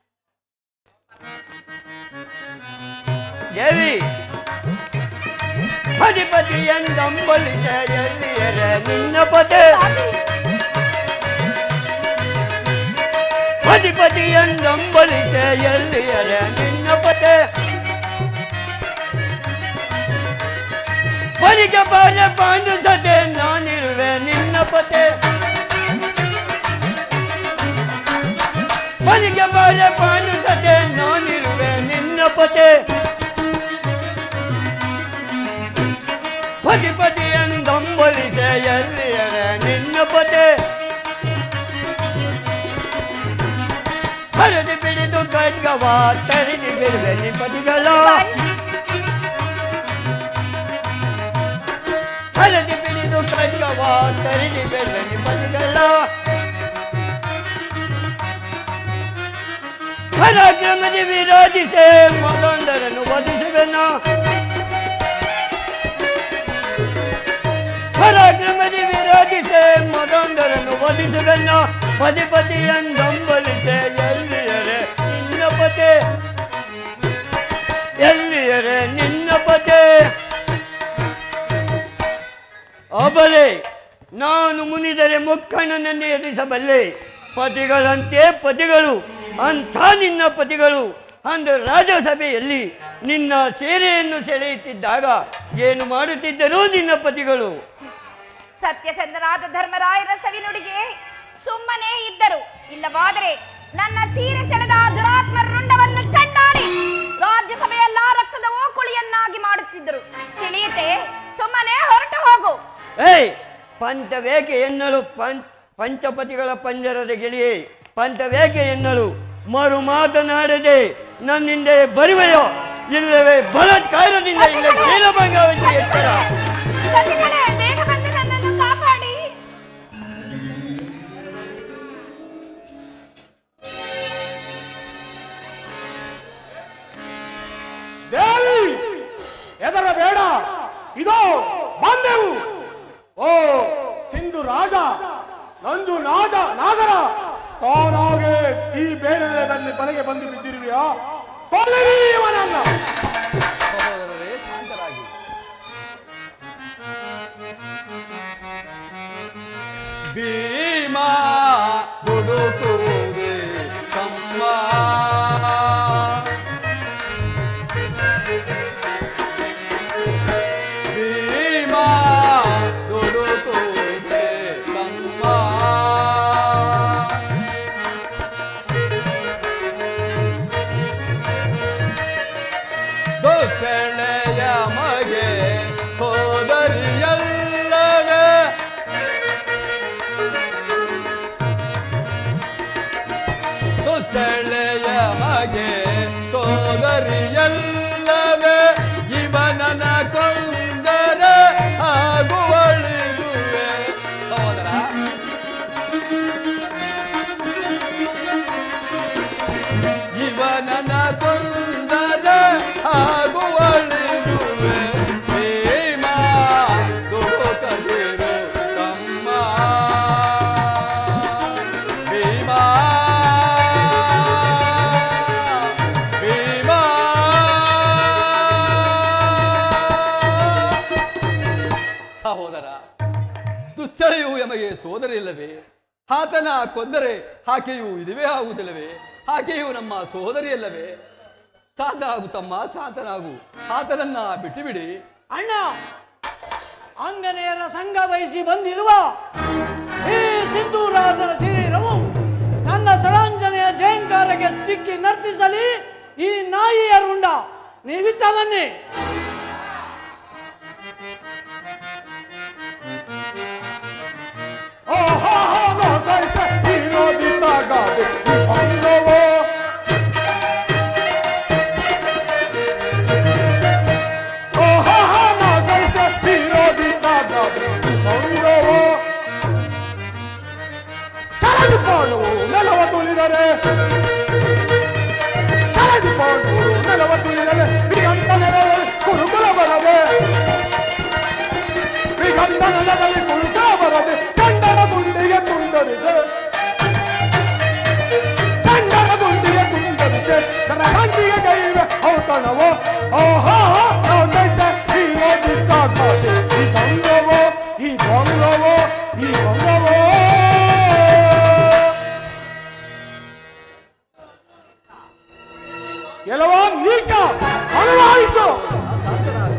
ದೇವಿ ಅಧಿಪತಿಯಂದಂಬಲಿಸ ಎಲ್ಲಿಯರ ನಿನ್ನ ಪತೆ ಅಧಿಪತಿಯಂದಂಬಲಿಸ ಎಲ್ಲಿಯರ ನಿನ್ನ ಪತೆ ಬಲಿಗೆ ಬಾಲ ಪಾಂಡು ಸತೆ ನಾನಿರುವೆ ನಿನ್ನ ಪತೆ ಬಲಿಗೆ ಬಾಲ ಪಾಂಡು ಸತೆ ನಾನಿರುವೆ ನಿನ್ನ ಪತೆ ಪತಿ ಪತಿಯಂದಂಬಲಿಸ ಎಲ್ಲಿಯರ ನಿನ್ನ ಪತೆ ಹರಿದು ಬಿಡಿದು ಖಡ್ಗವ ತರಿದು ಬಿಡುವೆ ನಿಪತಿಗಳ ಹರಿದು ಬಿಡಿದು ಖಡ್ಗವ ತರಿದು ಬಿಡುವೆ ನಿಪತಿಗಳ ಪರಾಕ್ರಮದಿ ವಿರೋಧಿಸೆ ಮಗಂದರನ್ನು ವಧಿಸುವೆನು ಪರಾಕ್ರಮದಿ ವಿರೋಧಿಸೆ ಮಗಂದರನ್ನು ವಧಿಸುವೆನು ಪದಿ ಪತಿಯಂದಂಬಲಿಸೆ ಎಲ್ಲಿಯರೆ ನಿನ್ನ ಪತೆ ಎಲ್ಲಿಯರೆ ನಿನ್ನ ಪತೆ ಅಬಲೆ ನಾನು ಮುನಿದರೆ ಮುಕ್ಕಣ್ಣನನ್ನೇ ಎದುರಿಸಬಲ್ಲೆ ಪತಿಗಳಂತೆ ಪತಿಗಳು ಅಂಥ ನಿನ್ನ ಪತಿಗಳು ಅಂದು ರಾಜಸಭೆಯಲ್ಲಿ ನಿನ್ನ ಸೀರೆಯನ್ನು ಸೆಳೆಯುತ್ತಿದ್ದಾಗ ಏನು ಮಾಡುತ್ತಿದ್ದರು ನಿನ್ನ ಪತಿಗಳು ಸತ್ಯಚಂದ್ರನಾದ ಧರ್ಮರಾಯರ ಸವಿನುಡಿಗೆ ಸುಮ್ಮನೆ ಇದ್ದರು ಇಲ್ಲವಾದರೆ ನನ್ನ ಸೀರೆ ಸೆಳೆದ ದುರಾತ್ಮ ರುಂಡವನ್ನು ಚಂಡಾಡಿ ರಾಜ್ಯಸಭೆಯಲ್ಲ ರಕ್ತದ ಓಕುಳಿಯನ್ನಾಗಿ ಮಾಡುತ್ತಿದ್ದರು ತಿಳಿಯುತ್ತೆ ಸುಮ್ಮನೆ ಹೊರಟು ಹೋಗು ಏಯ್ ಪಂಚವೇಕೆ ಎನ್ನಲು ಪಂಚ ಪಂಚಪತಿಗಳ ಪಂಜರದ ಗಿಳಿಯೇ ಪಂಚವೇಕೆ ಎನ್ನಲು ಮರು ಮಾತನಾಡದೆ ನನ್ನಿಂದ ಬರುವೆಯೋ ಇಲ್ಲವೇ ಬಲಾತ್ಕಾರದಿಂದ ಇಲ್ಲ ಶೀಲಭಂಗವಾಗಿ ಎಚ್ಚರ ಸತಿಗಳೇ, ಬೇಗ ಬಂದು ನನ್ನನ್ನು ಕಾಪಾಡಿ ದೇವಿ ಎದರ ಬೇಡ ಇದೋ ಬಂದೆವು ಓ ಸಿಂಧು ರಾಜ ನಂದು ನಾಗ ನಾಗರ ತಾನಾಗೆ ಈ ಬೇಡನೆ ಬಂದು ಮನೆಗೆ ಬಂದು ಬಿದ್ದಿರುವೆಯಾ ಕೊಲ್ಲಿರಿ ಇವನನ್ನ ಸಹೋದರರೇ ಶಾಂತರಾಗಿ ಭೀಮಾ ದುಡುಕುವುದೇ ತಮ್ಮ ಭೀಮಾ ದುಡುಕುವುದೇ ತಮ್ಮ ದೋಷಣೆಯ ಮಗೆ ಹೋದರಿಯಲ್ಲವೇ ದೋಷಣೆಯ ಮಗೆ ಸೋದರಿಯಲ್ಲವೇ ಇವನನ ಕೊಂದರೆ ಆಗುವಳಿದುವೆ ಸಹೋದರ ಇವನನ ಕೊಂದರೆ ಆಗುವಳಿದುವೆ ಭೀಮ ದುಡುಕದಿರು ತಮ್ಮ ಭೀಮ ಭೀಮ ಸಹೋದರ ದುಶ್ಚಳೆಯು ಎಮಗೆ ಸೋದರಿಲ್ಲವೇ ಆತನ ಕೊಂದರೆ ಆಕೆಯು ಇದುವೇ ಆಗುವುದಿಲ್ಲವೇ ಆಕೆಯು ನಮ್ಮ ಸೋದರಿಯಲ್ಲವೇ ಸಾತನಾಗು ತಮ್ಮ ಸಾತನಾಗು ಆತನನ್ನ ಬಿಟ್ಟು ಬಿಡಿ ಅಣ್ಣ ಆಂಜನೇಯರ ಸಂಘ ವಹಿಸಿ ಬಂದಿರುವ ಈ ಸಿಂಧೂರಾಜನ ಶರೀರವು ನನ್ನ ಸರಾಂಜನೆಯ ಜಯಂಕಾರಕ್ಕೆ ಸಿಕ್ಕಿ ನರ್ತಿಸಲಿ ಈ ನಾಯಿಯ ರುಂಡ ನೀವಿತ್ತ ಬನ್ನಿ ಆಹಾ ಸೈಸ ವಿರೋಧಿತಾಗಾದೆ ಭಂಗವೋ ಆಹಾ ಸೈಸ ವಿರೋಧಿತಾಗಾದೆ ಪಾಂಡವು ನೆಲವ ತುಳಿದರೆ ಕಳೆದು ಪಾಂಡವು ನೆಲವ ತುಳಿದರೆ ಶ್ರೀಗಂಧ ನೆಲದಲ್ಲಿ ಕುರುಕುಲ ಬರದೆ ಶ್ರೀಗಂಧ ನೆಲದಲ್ಲಿ ಕುರುಕುಲ ಬರದೆ ಚಂಡನ ಗುಂಡಿಗೆ ತುಂಡರಿಸೆ ಚಂಡನ ಗುಂಡಿಗೆ ತುಂಡರಿಸೆ ನನ್ನ ಗಂಟಿಗೆ ಕೈವೆ ಔತಣವೋ ಓಹೋ ಅವಶೇಷ ಹೀರೋದಿಕ್ಕಾಗ್ತದೆ ಈ ಭಂಗವೋ ಈ ಭಂಗವೋ ಈ ಭಂಗವೋ ಎಲ್ಲವೋ ನೀಚ ಅನುಭವಿಸು ಶಾಂತನಾಗು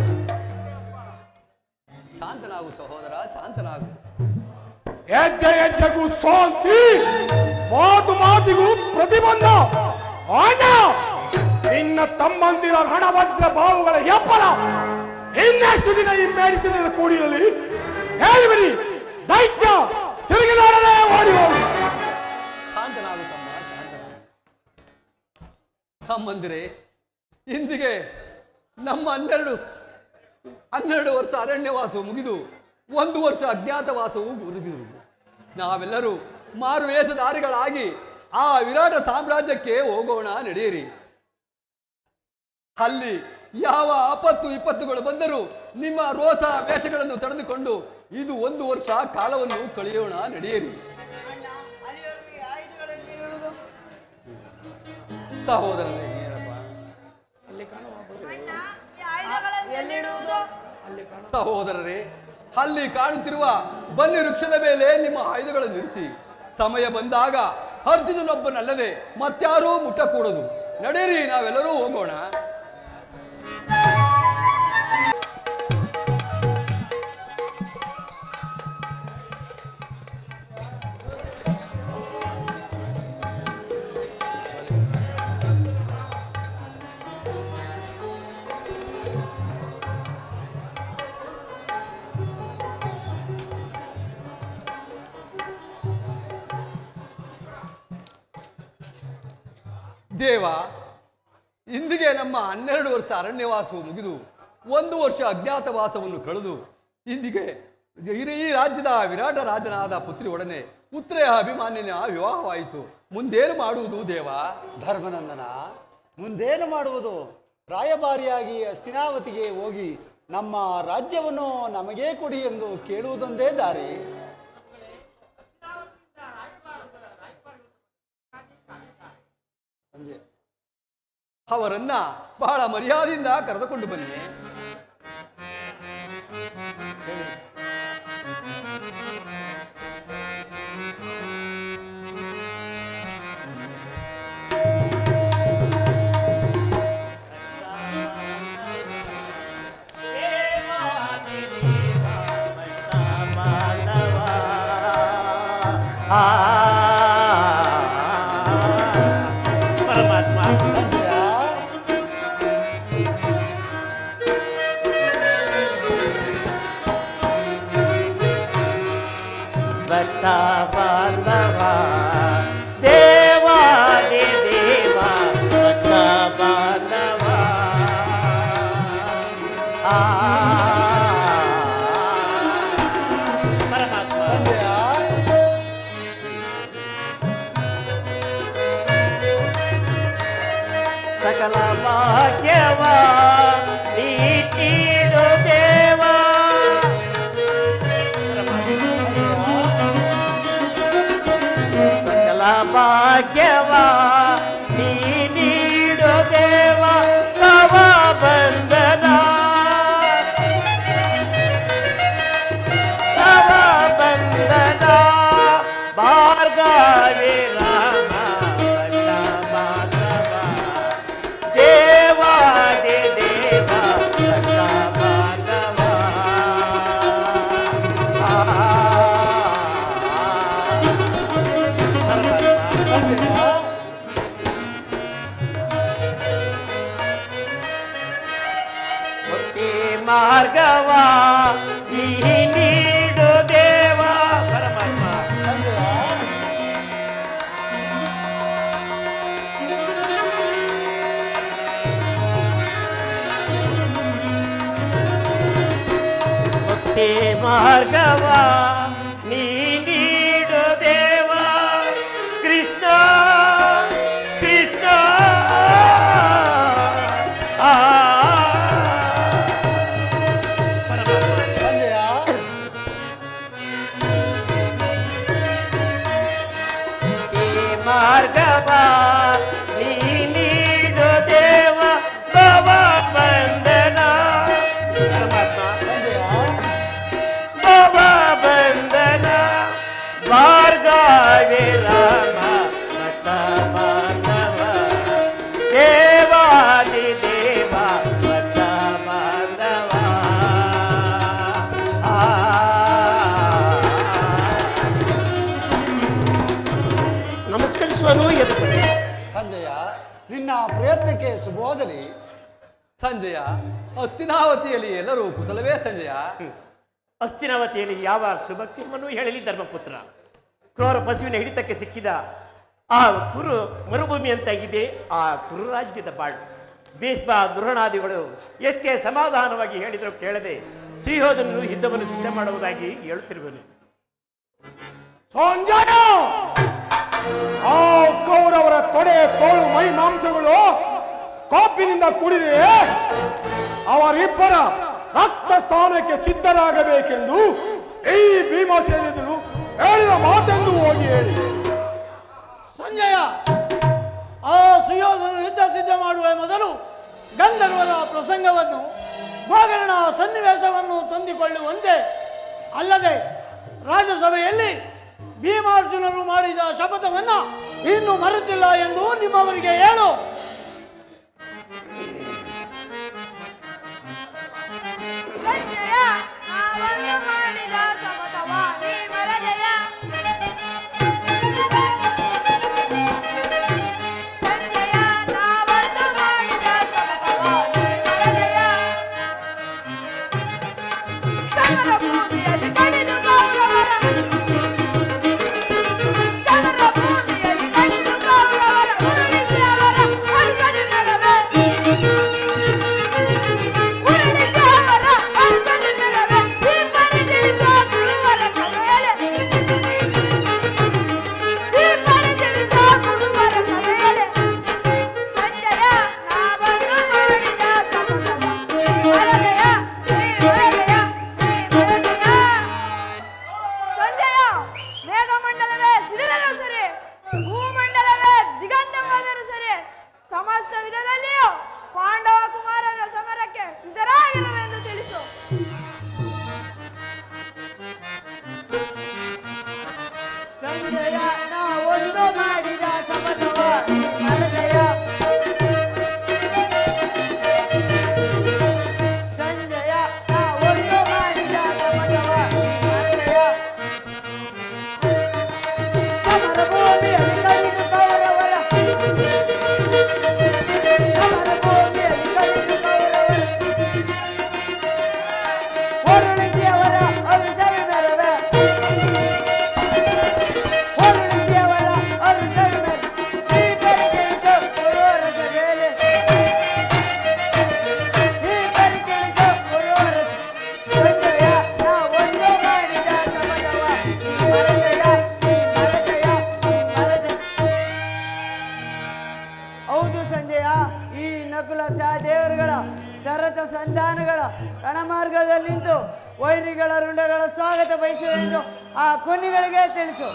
ಶಾಂತನಾಗು ಸಹೋದರ ಶಾಂತನಾಗು ಹೆಜ್ಜೆ ಹೆಜ್ಜೆಗೂ ಶಾಂತಿ ಮಾತು ಮಾತಿಗೂ ಪ್ರತಿಬಂಧ ಆಗ ನಿನ್ನ ತಮ್ಮಂದಿರ ಹಣಭದ್ರ ಬಾವುಗಳ ಹೆಪ್ಪಲ ಇನ್ನೆಷ್ಟು ದಿನ ಈ ಮೇಡಿತನ ಕೂಡಿರಲಿ ಹೇಳಿಬಿಡಿ ದೈತ್ಯ ತಿರುಗಿ ನೋಡದೆ ಓಡಿ ಹೋಗು ಶಾಂತನಾಗು ತಮ್ಮ ಶಾಂತನಾಗು ತಮ್ಮಂದಿರೆ ಇಂದಿಗೆ ನಮ್ಮ ಹನ್ನೆರಡು ಹನ್ನೆರಡು ವರ್ಷ ಅರಣ್ಯವಾಸವು ಮುಗಿದು ಒಂದು ವರ್ಷ ಅಜ್ಞಾತವಾಸವು ಮುರಿದಿರುವುದು ನಾವೆಲ್ಲರೂ ಮಾರು ವೇಷಧಾರಿಗಳಾಗಿ ಆ ವಿರಾಟ ಸಾಮ್ರಾಜ್ಯಕ್ಕೆ ಹೋಗೋಣ ನಡೆಯಿರಿ ಅಲ್ಲಿ ಯಾವ ಆಪತ್ತು ವಿಪತ್ತುಗಳು ಬಂದರೂ ನಿಮ್ಮ ರೋಸ ವೇಷಗಳನ್ನು ತಡೆದುಕೊಂಡು ಇದು ಒಂದು ವರ್ಷ ಕಾಲವನ್ನು ಕಳೆಯೋಣ ನಡೆಯಿರಿ ಸಹೋದರನೇ ಏನಪ್ಪ ಸಹೋದರರೇ ಅಲ್ಲಿ ಕಾಣುತ್ತಿರುವ ಬನ್ನಿ ವೃಕ್ಷದ ಮೇಲೆ ನಿಮ್ಮ ಆಯುಧಗಳನ್ನು ಇರಿಸಿ ಸಮಯ ಬಂದಾಗ ಅರ್ಜುನನೊಬ್ಬನಲ್ಲದೆ ಮತ್ಯಾರೂ ಮುಟ್ಟಕೂಡದು ನಡೆಯಿರಿ ನಾವೆಲ್ಲರೂ ಹೋಗೋಣ ದೇವ ಇಂದಿಗೆ ನಮ್ಮ ಹನ್ನೆರಡು ವರ್ಷ ಅರಣ್ಯವಾಸವು ಮುಗಿದು ಒಂದು ವರ್ಷ ಅಜ್ಞಾತವಾಸವನ್ನು ಕಳೆದು ಇಂದಿಗೆ ಈ- ಈ ರಾಜ್ಯದ ವಿರಾಟ ರಾಜನಾದ ಪುತ್ರಿಯೊಡನೆ ಪುತ್ರೆಯ ಅಭಿಮಾನ್ಯನ ವಿವಾಹವಾಯಿತು ಮುಂದೇನು ಮಾಡುವುದು ದೇವ ಧರ್ಮನಂದನ ಮುಂದೇನು ಮಾಡುವುದು ರಾಯಭಾರಿಯಾಗಿ ಹಸ್ತಿನಾವತಿಗೆ ಹೋಗಿ ನಮ್ಮ ರಾಜ್ಯವನ್ನು ನಮಗೇ ಕೊಡಿ ಎಂದು ಕೇಳುವುದೊಂದೇ ದಾರಿ ಸಂಜೆ ಅವರನ್ನ ಬಹಳ ಮರ್ಯಾದೆಯಿಂದ ಕರೆದುಕೊಂಡು ಬನ್ನಿ ಹೇಳಿ ಸಂಜಯ ಭಕ್ತ ಬಾಂಧವ ದೇವಾದಿ ದೇವ ಭಕ್ತ ಬಾಂಧವ ಆ ಪರಮಾತ್ಮ ಸಂಜಯ ಸಕಲ ಭಾಗ್ಯವ ನೀಡು ದೇವ ಸಕಲ ಭಾಗ್ಯವ ನೀ ನೀಡು ದೇವ ತವ ಬಂದನ ತವ ಬಂದನ ಭಾರ್ಗವಿ ರಾಮ ಭಟ್ಟ ಮಾಧವ ದೇವಾದಿ ದೇವ ಭಟ್ಟ ಮಾಧವ ಸಂಜಯ ಮುಕ್ತಿ ಮಾರ್ಗವ ನೀ ನೀಡು ದೇವ ಪರಮಾತ್ಮ ಸಂಜಯ ಮುಕ್ತಿ ಮಾರ್ಗವ ನೀ ನೀಡು ದೇವ ಮಾರ್ಗವ ನೀ ನೀಡು ದೇವ ಭವ ಬಂಧನ ಪರಮಾತ್ಮ ಭವ ಬಂಧನ ಭಾರ್ಗವೇ ರಾಮ ಮತ ಮಾನವ ದೇವಾದಿ ದೇವ ಮತ ಮಾನವ ನಮಸ್ಕರಿಸುವನು ಎದುರು ಸಂಜಯ ನಿನ್ನ ಪ್ರಯತ್ನಕ್ಕೆ ಶುಭವಾಗಲಿ ಸಂಜಯ ಹಸ್ತಿನಾವತಿಯಲ್ಲಿ ಎಲ್ಲರೂ ಕುಶಲವೇ ಸಂಜಯ ಹಸ್ತಿನಾವತಿಯಲ್ಲಿ ಯಾವ ಶುಭಕ್ತಿಯನ್ನು ಹೇಳಲಿ ಧರ್ಮಪುತ್ರ ಕ್ರೂರ ಪಶುವಿನ ಹಿಡಿತಕ್ಕೆ ಸಿಕ್ಕಿದ ಆ ಕುರು ಮರುಭೂಮಿ ಅಂತಾಗಿದೆ ಆ ಕುರು ರಾಜ್ಯದ ಬಾಳು ಭೀಷ್ಮ ದ್ರೋಣಾದಿಗಳು ಎಷ್ಟೇ ಸಮಾಧಾನವಾಗಿ ಹೇಳಿದರೂ ಕೇಳದೆ ಸಿಂಹೋದನ್ನು ಯುದ್ಧವನ್ನು ಸಿದ್ಧ ಮಾಡುವುದಾಗಿ ಹೇಳುತ್ತಿರುವನು ಸಂಜಯ ಆ ಕೌರವರ ತೊಡೆ ತೋಳು ಮೈ ಮಾಂಸಗಳು ಕಾಪಿನಿಂದ ಕುಡಿದೆ ಅವರಿಬ್ಬರ ರಕ್ತ ಸ್ಥಾನಕ್ಕೆ ಸಿದ್ಧರಾಗಬೇಕೆಂದು ಈ ಭೀಮಸೇನಿದರು ಹೇಳಿದ ಮಾತೆಂದು ಹೋಗಿ ಹೇಳಿ ಸಂಜಯ ಆ ಸುಯೋಧನ ಯುದ್ಧ ಸಿದ್ಧ ಮಾಡುವ ಮೊದಲು ಗಂಧರ್ವರ ಪ್ರಸಂಗವನ್ನು ಗೋಕರ್ಣ ಸನ್ನಿವೇಶವನ್ನು ತಂದುಕೊಳ್ಳುವಂತೆ ಅಲ್ಲದೆ ರಾಜ್ಯಸಭೆಯಲ್ಲಿ ಭೀಮಾರ್ಜುನರು ಮಾಡಿದ ಶಪಥವನ್ನ ಇನ್ನು ಮರೆತಿಲ್ಲ ಎಂದು ನಿಮ್ಮವರಿಗೆ ಹೇಳು ಸಂಜಯ ನಾವನ್ನು ಮಾಡಿದ ಸಮತವ ನೀ ಮರದಯ ಸಂಜಯ ನಾವನ್ನು ಮಾಡಿದ ಸಮತವ ನೀ ಮರದಯ ಸಮರ ಭೂಮಿಯಲ್ಲಿ ಕಡಿದು ಗೌರವರ ಸಮರ ಭೂಮಿಯಲ್ಲಿ ಕಡಿದು ಗೌರವರ ಉರುಳಿಸಿ ಅವರ ಅರ್ಗದಿನರವೇ ಸಂಜಯ ಮೇಘಮಂಡಲವೇ ಸಿಡಿದರೂ ಸರಿ ಭೂಮಂಡಲವೇ ದಿಗಂತವಾದರೂ ಸರಿ ಸಮಸ್ತ ವಿಧದಲ್ಲಿಯೂ ಪಾಂಡವ ಕುಮಾರನ ಸಮರಕ್ಕೆ ಸಿದ್ಧರಾಗಿರುವೆಂದು ತಿಳಿಸು ಸಂಜಯ ನಾವೊಂದು ಮಾಡಿದ ಶಪಥವ ಮರದಯ ಸಂಜಯ ನಾವೊಂದು ಮಾಡಿದ ಶಪಥವ ಮರದಯ ಸಮರ ಭೂಮಿಯಲ್ಲಿ ಕಡಿದು ಕೌರವರ ಸಮರ ಭೂಮಿಯಲ್ಲಿ ಕಡಿದು ಕೌರವರ ಹೊರಳಿಸಿ ಅವರ ಅಭಿಷೇಕ ಮೆರವೆ ಹೊರಳಿಸಿ ಅವರ ಅಭಿಷೇಕ ಮೆರವೆ ಈ ಪರಿಚಯಿಸು ಗುರುವರ ಸಭೆಯಲ್ಲಿ ಈ ಪರಿಚಯಿಸು ಗುರುವರ ಸಂಜಯ ನಾವೊಂದು ಮಾಡಿದ ಸಮಯವ ಈ ಮರದಯ ಈ ಮರದಯ ಈ ಮರದಯ ಹೌದು ಸಂಜಯ ಈ ನಕುಲ ಸಹದೇವರುಗಳ ಶರತ ಸಂಧಾನಗಳ ರಣಮಾರ್ಗದಲ್ಲಿ ನಿಂತು ವೈರಿಗಳ ರುಂಡಗಳ ಸ್ವಾಗತ ಬಯಸುವೆಂದು ಆ ಕೊನ್ನಿಗಳಿಗೆ ತಿಳಿಸು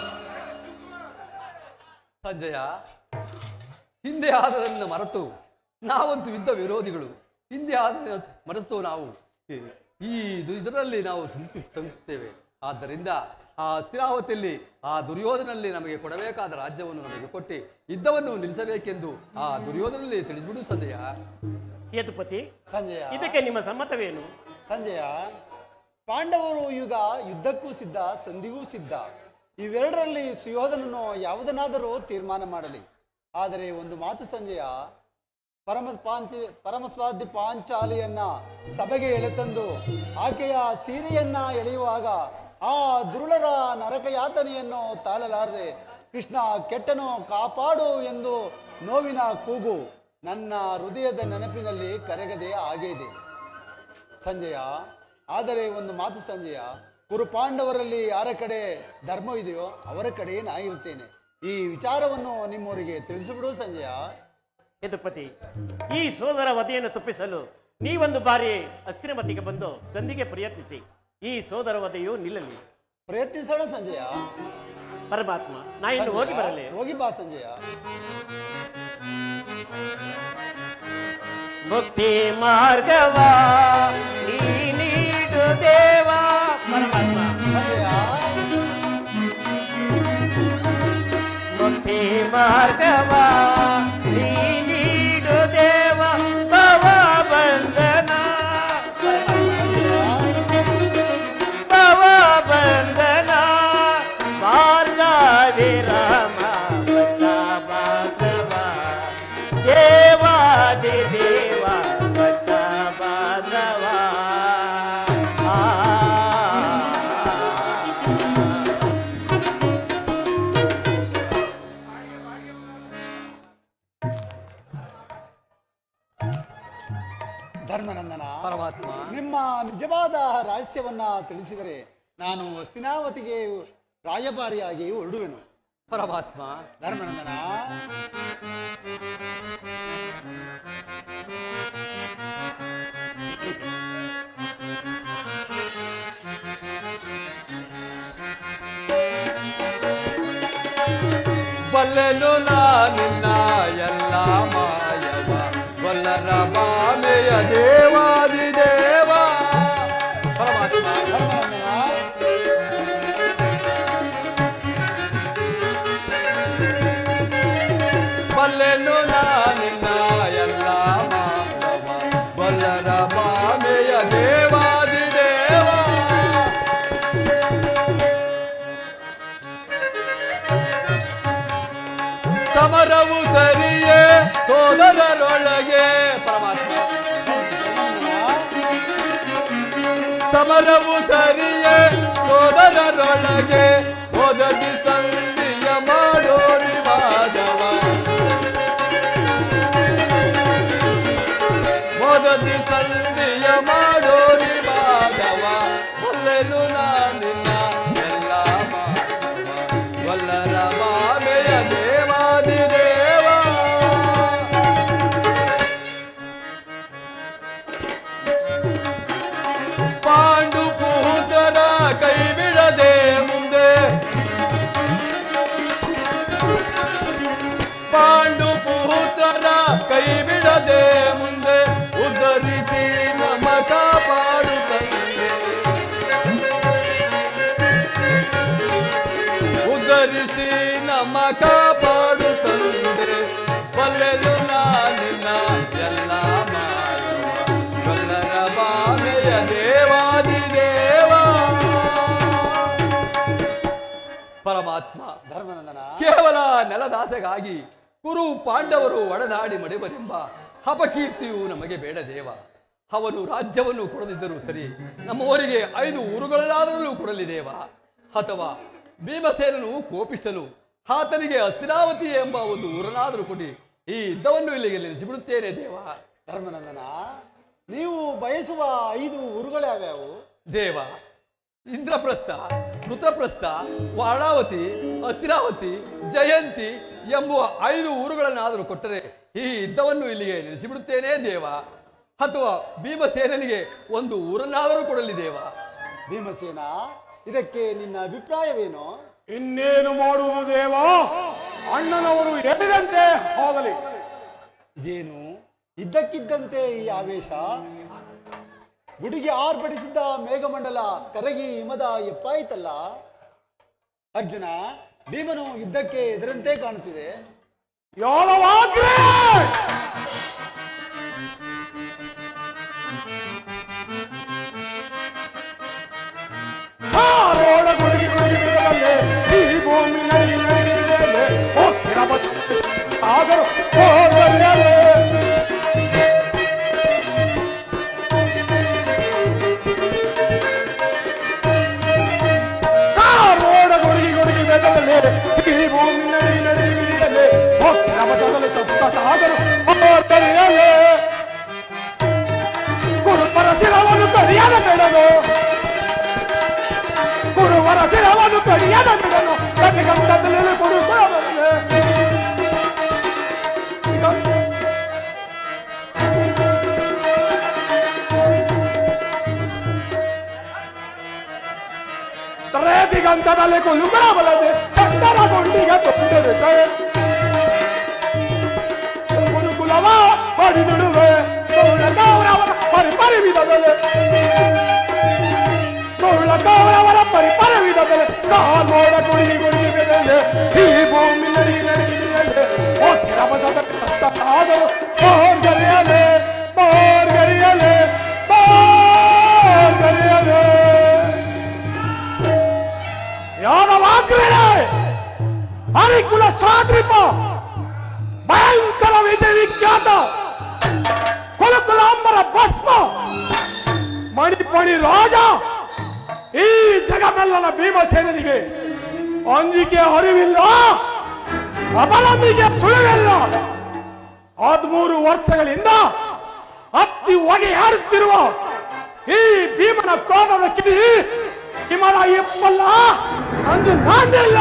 ಸಂಜಯ ಹಿಂದೆ ಆದದನ್ನು ಮರೆತು ನಾವಂತೂ ಯುದ್ಧ ವಿರೋಧಿಗಳು ಹಿಂದೆ ಆದ ಮರೆತು ನಾವು ಈ- ಈ ಇದು- ಇದರಲ್ಲಿ ನಾವು ಶ್ರಮಿಸಿ ಶ್ರಮಿಸುತ್ತೇವೆ ಆದ್ದರಿಂದ ಆ ಸ್ಥಿರಾವತಿಯಲ್ಲಿ ಆ ದುರ್ಯೋಧನಲ್ಲಿ ನಮಗೆ ಕೊಡಬೇಕಾದ ರಾಜ್ಯವನ್ನು ನಮಗೆ ಕೊಟ್ಟು ಯುದ್ಧವನ್ನು ನಿಲ್ಲಿಸಬೇಕೆಂದು ಆ ದುರ್ಯೋಧನಲ್ಲಿ ತಿಳಿಸ್ಬಿಡು ಸಂಜಯ ಯದುಪತಿ ಸಂಜಯ ಇದಕ್ಕೆ ನಿಮ್ಮ ಸಮ್ಮತವೇನು ಸಂಜಯ ಪಾಂಡವರು ಈಗ ಯುದ್ಧಕ್ಕೂ ಸಿದ್ಧ ಸಂಧಿಗೂ ಸಿದ್ಧ ಇವೆರಡರಲ್ಲಿ ಸುಯೋಧನನು ಯಾವುದನ್ನಾದರೂ ತೀರ್ಮಾನ ಮಾಡಲಿ ಆದರೆ ಒಂದು ಮಾತು ಸಂಜಯ ಪರಮ ಪಾಂಚ ಪರಮಸ್ವಾದ್ಯ ಪಾಂಚಾಲಿಯನ್ನ ಸಭೆಗೆ ಎಳೆತಂದು ಆಕೆಯ ಸೀರೆಯನ್ನ ಎಳೆಯುವಾಗ ಆ ದುರುಳರ ನರಕಯಾತನೆಯನ್ನು ತಾಳಲಾರದೆ ಕೃಷ್ಣ ಕೆಟ್ಟನು ಕಾಪಾಡು ಎಂದು ನೋವಿನ ಕೂಗು ನನ್ನ ಹೃದಯದ ನೆನಪಿನಲ್ಲಿ ಕರಗದೆ ಹಾಗೇ ಇದೆ ಸಂಜಯ ಆದರೆ ಒಂದು ಮಾತು ಸಂಜಯ ಕುರು ಪಾಂಡವರಲ್ಲಿ ಯಾರ ಕಡೆ ಧರ್ಮ ಇದೆಯೋ ಅವರ ಕಡೆ ನಾ ಇರುತ್ತೇನೆ ಈ ವಿಚಾರವನ್ನು ನಿಮ್ಮವರಿಗೆ ತಿಳಿಸಿಬಿಡು ಸಂಜಯ ಯದುಪತಿ ಈ ಸೋದರ ವಧೆಯನ್ನು ತಪ್ಪಿಸಲು ನೀವೊಂದು ಬಾರಿ ಅಸ್ಥಿರಮತಿಗೆ ಬಂದು ಸಂಧಿಗೆ ಪ್ರಯತ್ನಿಸಿ ಈ ಸೋದರ ವಧೆಯು ನಿಲ್ಲಲಿ ಪ್ರಯತ್ನಿಸೋಣ ಸಂಜಯ ಪರಮಾತ್ಮ ನಾ ಇನ್ನು ಹೋಗಿ ಬರಲೇ ಹೋಗಿ ಬಾ ಸಂಜಯ ಮುಕ್ತಿ ಮಾರ್ಗವ ನೀ ನೀಡು ದೇವ ಪರಮಾತ್ಮ ಮುಕ್ತಿ ಮಾರ್ಗವ ನೀ ನೀಡು ದೇವ ಭವ ಬಂಧನ ಭವ ಬಂಧನ ಮಾರ್ಗ ವಿರಾಮ ಬದ್ಧ ಬಾಂಧವ ದೇವಾದಿ ದೇವ ಬದ್ಧ ಬಾಂಧವ ಆ ಧರ್ಮನಂದನ ಪರಮಾತ್ಮ ನಿಮ್ಮ ನಿಜವಾದ ರಹಸ್ಯವನ್ನ ತಿಳಿಸಿದರೆ ನಾನು ಹಸ್ತಿನಾವತಿಗೆ ರಾಯಭಾರಿಯಾಗಿ ಹೊರಡುವೆನು ಪರಮಾತ್ಮ ಧರ್ಮನಂದನ ಬಲ್ಲೆನು ನಾ ನಿನ್ನ ಎಲ್ಲ ಮಾಯವ ಬಲ್ಲರ ಬಾಮೆಯ ದೇವಾದಿ ದೇವ ಪರಮಾತ್ಮ ಬಲ್ಲೆನು ನಾ ನಿನ್ನ ಎಲ್ಲ ಮಾಯವ ಬಲ್ಲರ ಬಾಮೆಯ ದೇವಾದಿ ದೇವ ಸಮರವು ಸರಿಯೇ ಸೋದರರೊಳಗೆ ಪರಮಾತ್ಮ ಸಮರವು ಸರಿಯೇ ಸೋದರರೊಳಗೆ ಒದಗಿ ಸಂಧಿಯ ಮಾಡೋ ವಿವಾದವ ಒದಗಿ ಸಂಧಿಯ ಮಾಡೋ ವಿವಾದವ ಒಲ್ಲೆನು ನಾ ನಿನ್ನ ಎಲ್ಲ ಮಾನವ ವಲ್ಲರ ಮಾಮೆಯ ದೇವಾದಿ ದೇವ ಪಾಂಡು ಪೂತರ ಕೈ ಬಿಡದೆ ಮುಂದೆ ಪಾಂಡು ಪೂತರ ಕೈ ಬಿಡದೆ ಮುಂದೆ ಉದ್ಧರಿಸಿ ನಮ್ಮ ಕಾಪಾಡು ತಂದೆ ಉದ್ಧರಿಸಿ ನಮ್ಮ ಕಾಪಾಡು ತಂದೆ ಬಲ್ಲೆನು ನಾ ನಿನ್ನ ಎಲ್ಲ ಮಾನವ ಕಲ್ಲರ ಬಾಮೆಯ ದೇವಾದಿ ದೇವ ಪರಮಾತ್ಮ ಧರ್ಮನಂದನ ಕೇವಲ ನೆಲದಾಸೆಗಾಗಿ ಕುರು ಪಾಂಡವರು ಒಡನಾಡಿ ಮಡಿವರೆಂಬ ಅಪಕೀರ್ತಿಯು ನಮಗೆ ಬೇಡ ದೇವ ಅವನು ರಾಜ್ಯವನ್ನು ಕೊಡದಿದ್ದರೂ ಸರಿ ನಮ್ಮವರಿಗೆ ಐದು ಊರುಗಳನ್ನಾದರೂ ಕೊಡಲಿ ದೇವ ಅಥವಾ ಭೀಮಸೇನನು ಕೋಪಿಷ್ಟನು ಆತನಿಗೆ ಹಸ್ತಿನಾವತಿ ಎಂಬ ಒಂದು ಊರನ್ನಾದರೂ ಕೊಡಿ ಈ ಯುದ್ಧವನ್ನು ಇಲ್ಲಿಗೆ ನಿಲ್ಲಿಸಿಬಿಡುತ್ತೇನೆ ದೇವ ಧರ್ಮನಂದನ ನೀವು ಬಯಸುವ ಐದು ಊರುಗಳ್ಯಾವ್ಯಾವು ದೇವ ಇಂದ್ರಪ್ರಸ್ಥ ಕೃತಪ್ರಸ್ಥ ವಾರಣಾವತಿ ಅಸ್ಥಿರಾವತಿ ಜಯಂತಿ ಎಂಬುವ ಐದು ಊರುಗಳನ್ನಾದರೂ ಕೊಟ್ಟರೆ ಈ ಯುದ್ಧವನ್ನು ಇಲ್ಲಿಗೆ ನಿಲ್ಲಿಸಿಬಿಡುತ್ತೇನೆ ದೇವ ಅಥವಾ ಭೀಮಸೇನನಿಗೆ ಒಂದು ಊರನ್ನಾದರೂ ಕೊಡಲಿ ದೇವ ಭೀಮಸೇನ ಇದಕ್ಕೆ ನಿನ್ನ ಅಭಿಪ್ರಾಯವೇನು ಇನ್ನೇನು ಮಾಡುವುದು ದೇವ ಅಣ್ಣನವರು ಹೇಳಿದಂತೆ ಹೋಗಲಿ ಇದೇನು ಇದ್ದಕ್ಕಿದ್ದಂತೆ ಈ ಆವೇಶ ಗುಡಿಗೆ ಆರ್ಭಟಿಸಿದ್ದ ಮೇಘಮಂಡಲ ಕರಗಿ ಹಿಮದ ಎಪ್ಪಾಯಿತಲ್ಲ ಅರ್ಜುನ ಭೀಮನು ಯುದ್ಧಕ್ಕೆ ಎದುರಂತೆ ಕಾಣುತ್ತಿದೆ ಯಾಳವಾಗ್ರೆ ಹಾರೋಡ ಗುಡುಗಿ ಗುಡುಗಿ ಬಿಡಲೇ ಈ ಭೂಮಿ ನಡಿ ನಡಿಯಲೇ ಹೋಗ್ತಿರ ಆದರೂ ಹೋಗಲೇ ಹಾರೋಡ ಗುಡುಗಿ ಗುಡುಗಿ ಬೆದಲೇ ಈ ಭೂಮಿ ನಡಿ ನಡಿ ಬಿಡಲೇ ಹೋಗ್ತಿರ ಬಸದಲು ಸಪ್ತ ಸಾಗರು ಹೋಗಲೇ ಗುರುಪರ ಶಿರವನ್ನು ಕಡಿಯದ ಬೇಡನು ಗುರುವರ ಶಿರವನ್ನು ಕಡಿಯದ ಬಿಡನು ಕಟ್ಟಿಗಂಟದಲ್ಲಿ ಗುರುಪರವರೇ ರೇದಿಗಂತದಲ್ಲಿ ಕುಲುಕುಳ ಬಲದೆ ಚಂಡ ಗುರುಕುಲವೇ ಜಯ ಗುರುಕುಲವ ಹರಿದಿಡುವೆ ಗೌರವರ ಪರಿ ಪರಿವಿಧದಲ್ಲಿ ಗೌರವರ ಪರಿ ಪರಿವಿಧದಲ್ಲಿ ಕಾಲ್ಮೋಡ ಗುಡಿಗಿ ಗುಡಿಗಿ ಬೆದೆಲೆ ಈ ಭೂಮಿ ನಡಿ ನಡಿ ನಡಿಯಲೆ ಓಕೆ ರಭಸದ ಸತ್ತ ಆದರು ಬೋರ್ಗರಿಯಲೆ ಬೋರ್ಗರಿಯಲೆ ಬೋರ್ಗರಿಯಲೆ ಯಾದವಾಗ್ರೇ ಹರಿಕುಲ ಸಾದ್ರಿಪ ಭಯಂಕರ ವಿಜಯ ವಿಖ್ಯಾತ ಕುಲಕುಲಾಂಬರ ಭಸ್ಮ ಮಣಿಪಣಿ ರಾಜ ಈ ಜಗಮೆಲ್ಲನ ಭೀಮಸೇನಿಗೆ ಅಂಜಿಕೆ ಹರಿವಿಲ್ಲ ಅಪಲಂಬಿಗೆ ಸುಳಿವಿಲ್ಲ ಹದಿಮೂರು ವರ್ಷಗಳಿಂದ ಹತ್ತಿ ಹೊಗೆಯಾಡುತ್ತಿರುವ ಈ ಭೀಮನ ಕ್ರೋಧದ ಕಿಡಿ ಹಿಮಲ ಇಪ್ಪಲ್ಲ ಅಂದು ನಾಂದಿಲ್ಲ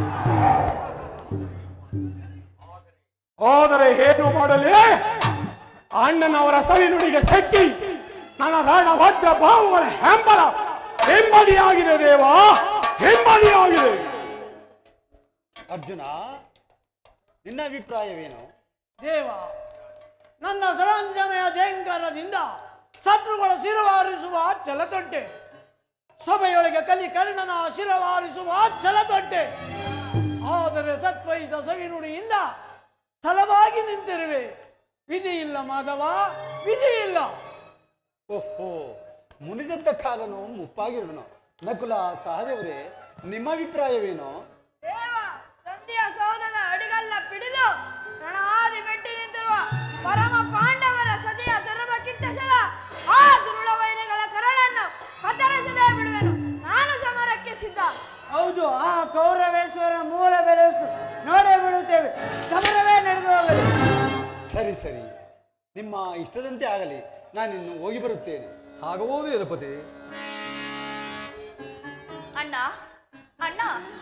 ಹೋದರೆ ಏನು ಮಾಡಲಿ ಅಣ್ಣನವರ ಸವಿ ನುಡಿಗೆ ಸೆಕ್ಕಿ ನನ್ನ ರಾಣ ವಜ್ರ ಬಾಹುಗಳ ಹೆಂಬಲ ಹಿಂಬದಿಯಾಗಿದೆ ದೇವ ಹಿಂಬದಿಯಾಗಿದೆ ಅರ್ಜುನ ನಿನ್ನ ಅಭಿಪ್ರಾಯವೇನು ದೇವ ನನ್ನ ಸರಂಜನೆಯ ಜಯಂಕಾರದಿಂದ ಶತ್ರುಗಳ ಶಿರವಾರಿಸುವ ಛಲತೊಟ್ಟೆ ಸಭೆಯೊಳಗೆ ಕಲಿ ಕರ್ಣನ ಶಿರವಾರಿಸುವ ಛಲತೊಟ್ಟೆ ಆದರೆ ಸತ್ವಯಿತ ಸವಿನುಡಿಯಿಂದ ಛಲವಾಗಿ ನಿಂತಿರುವೆ ವಿಧಿ ಇಲ್ಲ ಮಾಧವ ವಿಧಿ ಇಲ್ಲ ಓಹೋ ಮುನಿದಂತ ಕಾಲನು ಮುಪ್ಪಾಗಿರುವನು ನಕುಲ ಸಹದೇವರೇ ನಿಮ್ಮ ಅಭಿಪ್ರಾಯವೇನು ದೇವ ಸಂಧಿಯ ಸೌಧದ ಅಡಿಗಲ್ಲ ಪಿಡಿದು ರಣಾದಿ ಮೆಟ್ಟಿ ನಿಂತಿರುವ ಪರಮ ಪಾಂಡವರ ಸದಿಯ ತೆರಬಕ್ಕಿಂತ ಸಲ ಆ ದುರುಳ ವೈರಿಗಳ ಕರಳನ್ನು ಕತ್ತರಿಸದೇ ಬಿಡುವೆನು ನಾನು ಸಮರಕ್ಕೆ ಸಿದ್ಧ ಹೌದು ಆ ಕೌರವೇಶ್ವರ ಮೂಲ ಬೆಲೆಯಷ್ಟು ನೋಡೇ ಬಿಡುತ್ತೇವೆ ಸಮರವೇ ನಡೆದು ಹೋಗಲಿ ಸರಿ ಸರಿ ನಿಮ್ಮ ಇಷ್ಟದಂತೆ ಆಗಲಿ ನಾನಿನ್ನು ಹೋಗಿ ಬರುತ್ತೇನೆ ಆಗಬಹುದು ಯದುಪತಿ ಅಣ್ಣ ಅಣ್ಣ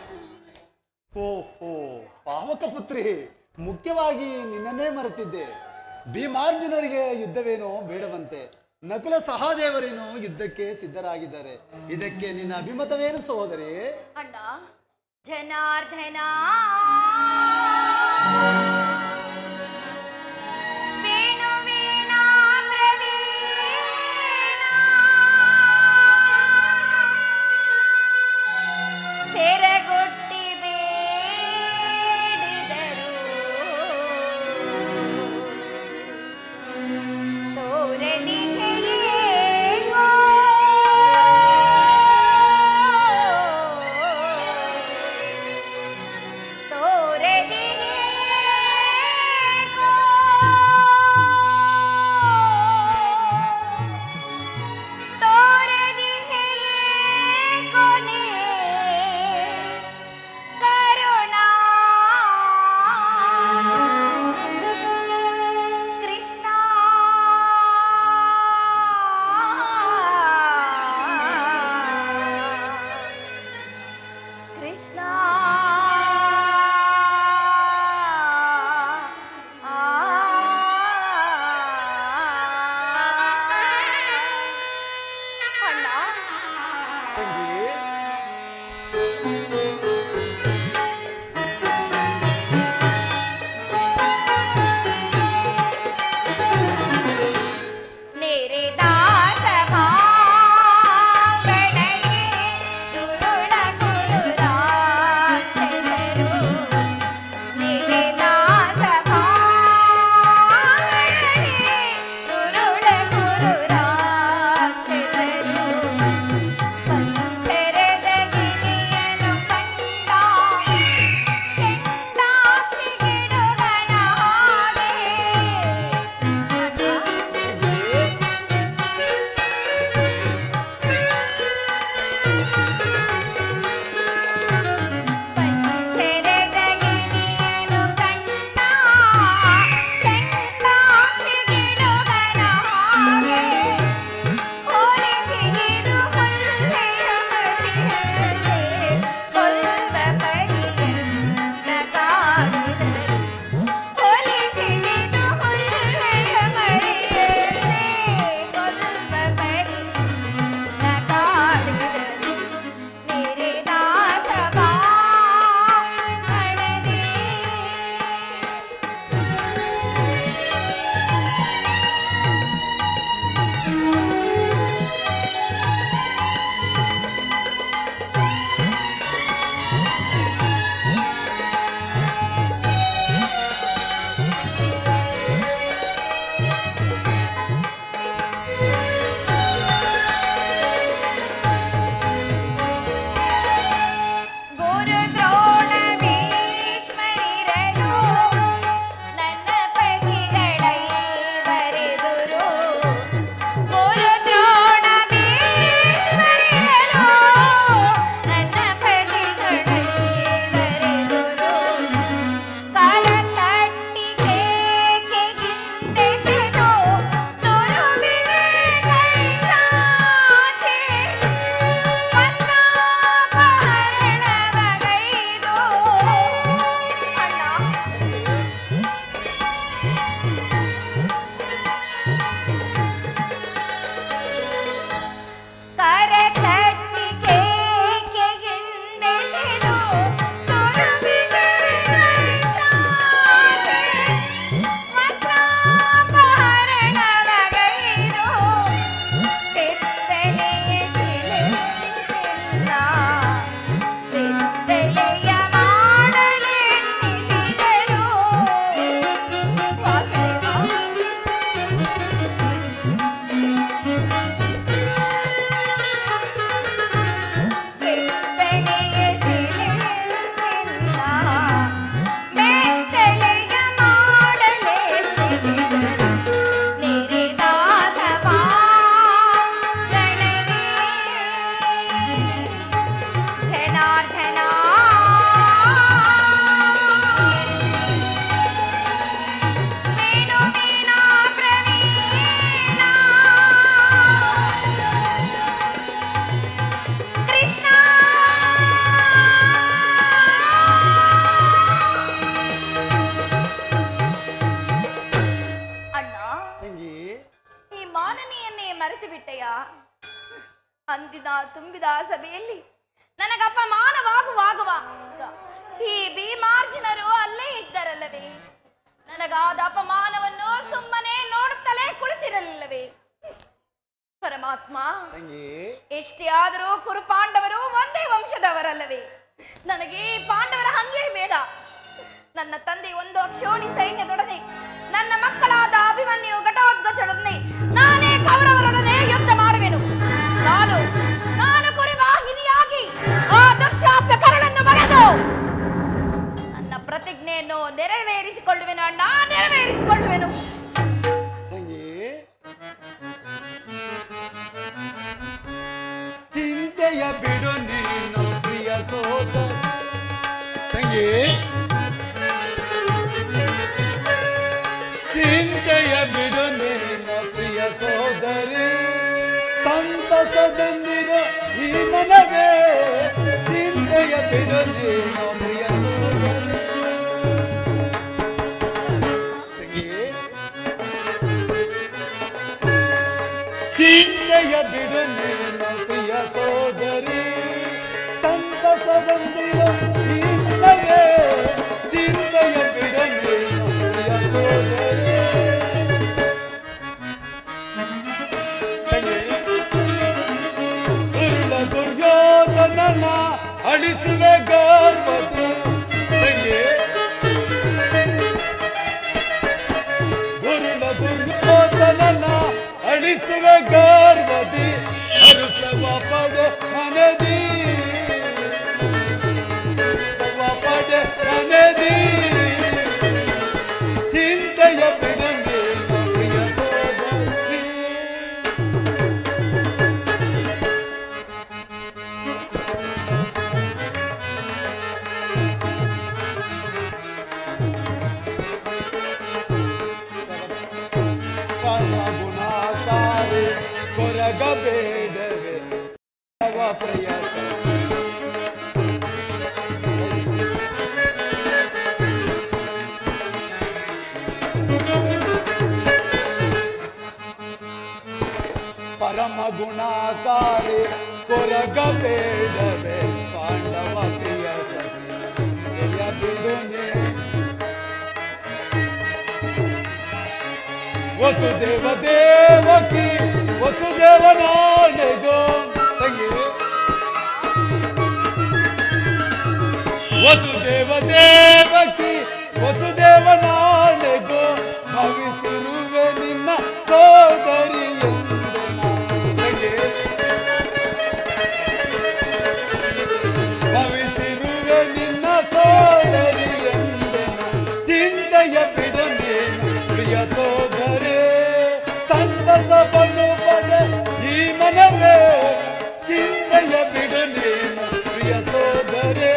ಓಹೋ ಪಾವಕ ಪುತ್ರಿ ಮುಖ್ಯವಾಗಿ ನಿನ್ನನ್ನೇ ಮರೆತಿದ್ದೆ ಭೀಮಾರ್ಜುನರಿಗೆ ಯುದ್ಧವೇನೋ ಬೇಡವಂತೆ ನಕುಲ ಸಹದೇವರೇನೋ ಯುದ್ಧಕ್ಕೆ ಸಿದ್ಧರಾಗಿದ್ದಾರೆ ಇದಕ್ಕೆ ನಿನ್ನ ಅಭಿಮತವೇನು ಸಹೋದರಿ ಅಣ್ಣ ಜನಾರ್ದನ ವೇಣು ವೀಣಾ ಪ್ರವೀಣ ಸೆರೆಗೊಟ್ಟಿ ಬೇಡಿದರು ತೋರದಿಹೆಯೇಗೋ ಅಂದಿನ ತುಂಬಿದ ಸಭೆಯಲ್ಲಿ ನನಗೆ ಅಪಮಾನವಾಗುವಾಗುವ ಈ ಭೀಮಾರ್ಜುನರು ಅಲ್ಲೇ ಇದ್ದರಲ್ಲವೇ ನನಗಾದ ಅಪಮಾನವನ್ನು ಸುಮ್ಮನೆ ನೋಡುತ್ತಲೇ ಕುಳಿತಿರಲಿಲ್ಲವೇ ಪರಮಾತ್ಮ ತಂಗಿ ಎಷ್ಟೇ ಆದರೂ ಕುರು ಪಾಂಡವರು ಒಂದೇ ವಂಶದವರಲ್ಲವೇ ನನಗೆ ಈ ಪಾಂಡವರ ಹಂಗೆ ಬೇಡ ನನ್ನ ತಂದೆ ಒಂದು ಅಕ್ಷೋಣಿ ಸೈನ್ಯದೊಡನೆ ನನ್ನ ಮಕ್ಕಳಾದ ಅಭಿಮನ್ಯು ಘಟೋದ್ಗಜರೊಡನೆ ನಾನೇ ಕೌರವರೊಡನೆ ಯುದ್ಧ ಮಾಡುವೆನು ನಾನು ನಾನು ಕುರಿವಾಹಿನಿಯಾಗಿ ಆ ದುಶ್ಯಾಸಕರಳನ್ನು ಬರೆದು ನನ್ನ ಪ್ರತಿಜ್ಞೆಯನ್ನು ನೆರವೇರಿಸಿಕೊಳ್ಳುವೆನು ಅಣ್ಣ ನೆರವೇರಿಸಿಕೊಳ್ಳುವೆನು ತಂಗಿ ಚಿಂತೆಯ ಬಿಡು ನೀನು ಪ್ರಿಯ ಸೋದ ತಂಗಿ ಚಿಂತೆಯ ಬಿಡು ನೀನು ಪ್ರಿಯ ಸೋದರಿ ಸಂತಸದೊಂದಿಗೆ ಈ ಮನಗೆ ಚಿಂತೆಯ ಬಿಡು ನೀನು ಪ್ರಿಯ ಸೋದರಿ ತಂಗಿ ಚಿಂತೆಯ ಬಿಡು ನೀನು ಪ್ರಿಯ ಸೋದರಿ ಸಂತಸದೊಂದಿರ ನಿನ್ನಗೆ ಚಿಂತೆಯ ಬಿಡು ನೀನು ಪ್ರಿಯ ಸೋದರಿ ತಂಗಿ, ಉರುಳ ದುರ್ಯೋಧನನ ಅಳಿಸುವೆ ಗರ್ಭದ ತಂಗಿ ಗುರುಳ ದುರ್ಯೋಧನನ ಅಳಿಸುವ ಗರ್ವದಿ ಅರುಸವ ಪಡೆ ಮನದಿ ಸವ ಪಡೆ ಮನದಿ ಚಿಂತೆಯ ಬಿಡಂಗೆ ಪ್ರಿಯ ಸೋದರಿ ಗುಣಾಕಾರಿ ಕೊರಗಬೇಡವೆ ಭವ ಪ್ರಯತ್ನ ಪರಮ ಗುಣಾಕಾರಿ ಕೊರಗಬೇಡವೆ ಪಾಂಡವ ಪ್ರಿಯ ಸಖಿ ಪ್ರಿಯ ಬಿಡುನೆ ವಸುದೇವ ದೇವಕಿ ವಸುದೇವನಾನೆಗೋ ತಂಗಿ ವಸುದೇವ ದೇವಕಿ ವಸುದೇವನಾನೆಗೋ ಭವಿಸಿರುವೆ ನಿನ್ನ ಸೋದರಿ ಎಂದು ತಂಗಿ ಭವಿಸಿರುವೆ ನಿನ್ನ ಸೋದರಿ ಎಂದು ಚಿಂತೆಯ ಬಿಡು ನೀನು ಪ್ರಿಯ ಸೋದರೇ ಸಂತಸ ಬಲು ಪಡೆ ಈ ಮನವೇ ಚಿಂತೆಯ ಬಿಡು ನೀನು ಪ್ರಿಯ ಸೋದರೇ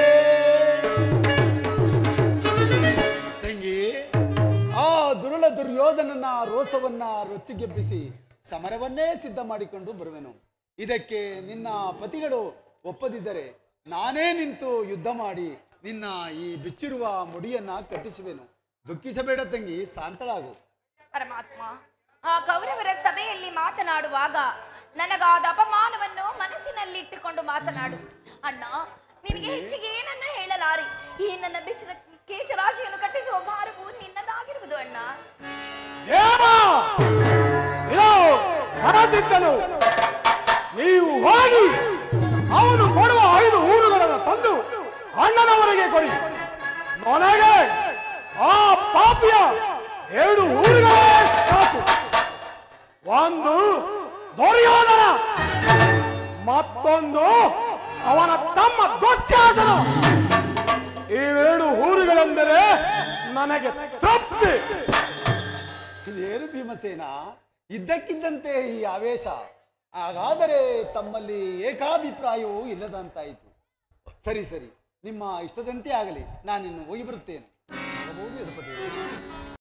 ತಂಗಿ ಆ ದುರುಳ ದುರ್ಯೋಧನನ ರೋಸವನ್ನ ರೊಚ್ಚಿಗೆಬ್ಬಿಸಿ ಸಮರವನ್ನೇ ಸಿದ್ಧ ಮಾಡಿಕೊಂಡು ಬರುವೆನು ಇದಕ್ಕೆ ನಿನ್ನ ಪತಿಗಳು ಒಪ್ಪದಿದ್ದರೆ ನಾನೇ ನಿಂತು ಯುದ್ಧ ಮಾಡಿ ನಿನ್ನ ಈ ಬಿಚ್ಚಿರುವ ಮುಡಿಯನ್ನ ಕಟ್ಟಿಸುವೆನು ದುಃಖಿಸಬೇಡ ತಂಗಿ ಶಾಂತಳಾಗು ಪರಮಾತ್ಮ ಆ ಕೌರವರ ಸಭೆಯಲ್ಲಿ ಮಾತನಾಡುವಾಗ ನನಗಾದ ಅಪಮಾನವನ್ನು ಮನಸ್ಸಿನಲ್ಲಿಟ್ಟುಕೊಂಡು ಮಾತನಾಡು ಅಣ್ಣ ನಿನಗೆ ಹೆಚ್ಚಿಗೆ ಏನನ್ನ ಹೇಳಲಾರಿ ಈ ನನ್ನ ಬೆಚ್ಚದ ಕೇಶರಾಶಿಯನ್ನು ಕಟ್ಟಿಸುವ ಭಾರವು ನಿನ್ನದಾಗಿರುವುದು ಅಣ್ಣ ದೇವ ಇದು ಬರದಿದ್ದನು ನೀವು ಹೋಗಿ ಅವನು ಕೊಡುವ ಐದು ಊರುಗಳನ್ನು ತಂದು ಅಣ್ಣನವರಿಗೆ ಕೊಡಿ ನನಗೆ ಆ ಪಾಪಿಯ ಎರಡು ಊರುಗಳೇ ಸಾಕು ಒಂದು ದುರ್ಯೋಧನ ಮತ್ತೊಂದು ಅವನ ತಮ್ಮ ದುಶ್ಯಾಸನ ಇವೆರಡು ಊರುಗಳೆಂದರೆ ನನಗೆ ತೃಪ್ತಿ ಏನು ಭೀಮಸೇನ ಇದ್ದಕ್ಕಿದ್ದಂತೆ ಈ ಆವೇಶ ಹಾಗಾದರೆ ತಮ್ಮಲ್ಲಿ ಏಕಾಭಿಪ್ರಾಯವೂ ಇಲ್ಲದಂತಾಯಿತು ಸರಿ ಸರಿ ನಿಮ್ಮ ಇಷ್ಟದಂತೆ ಆಗಲಿ ನಾನಿನ್ನು ಹೋಗಿ ಬರುತ್ತೇನೆ ಹೋಗಿ ಯದುಪತಿ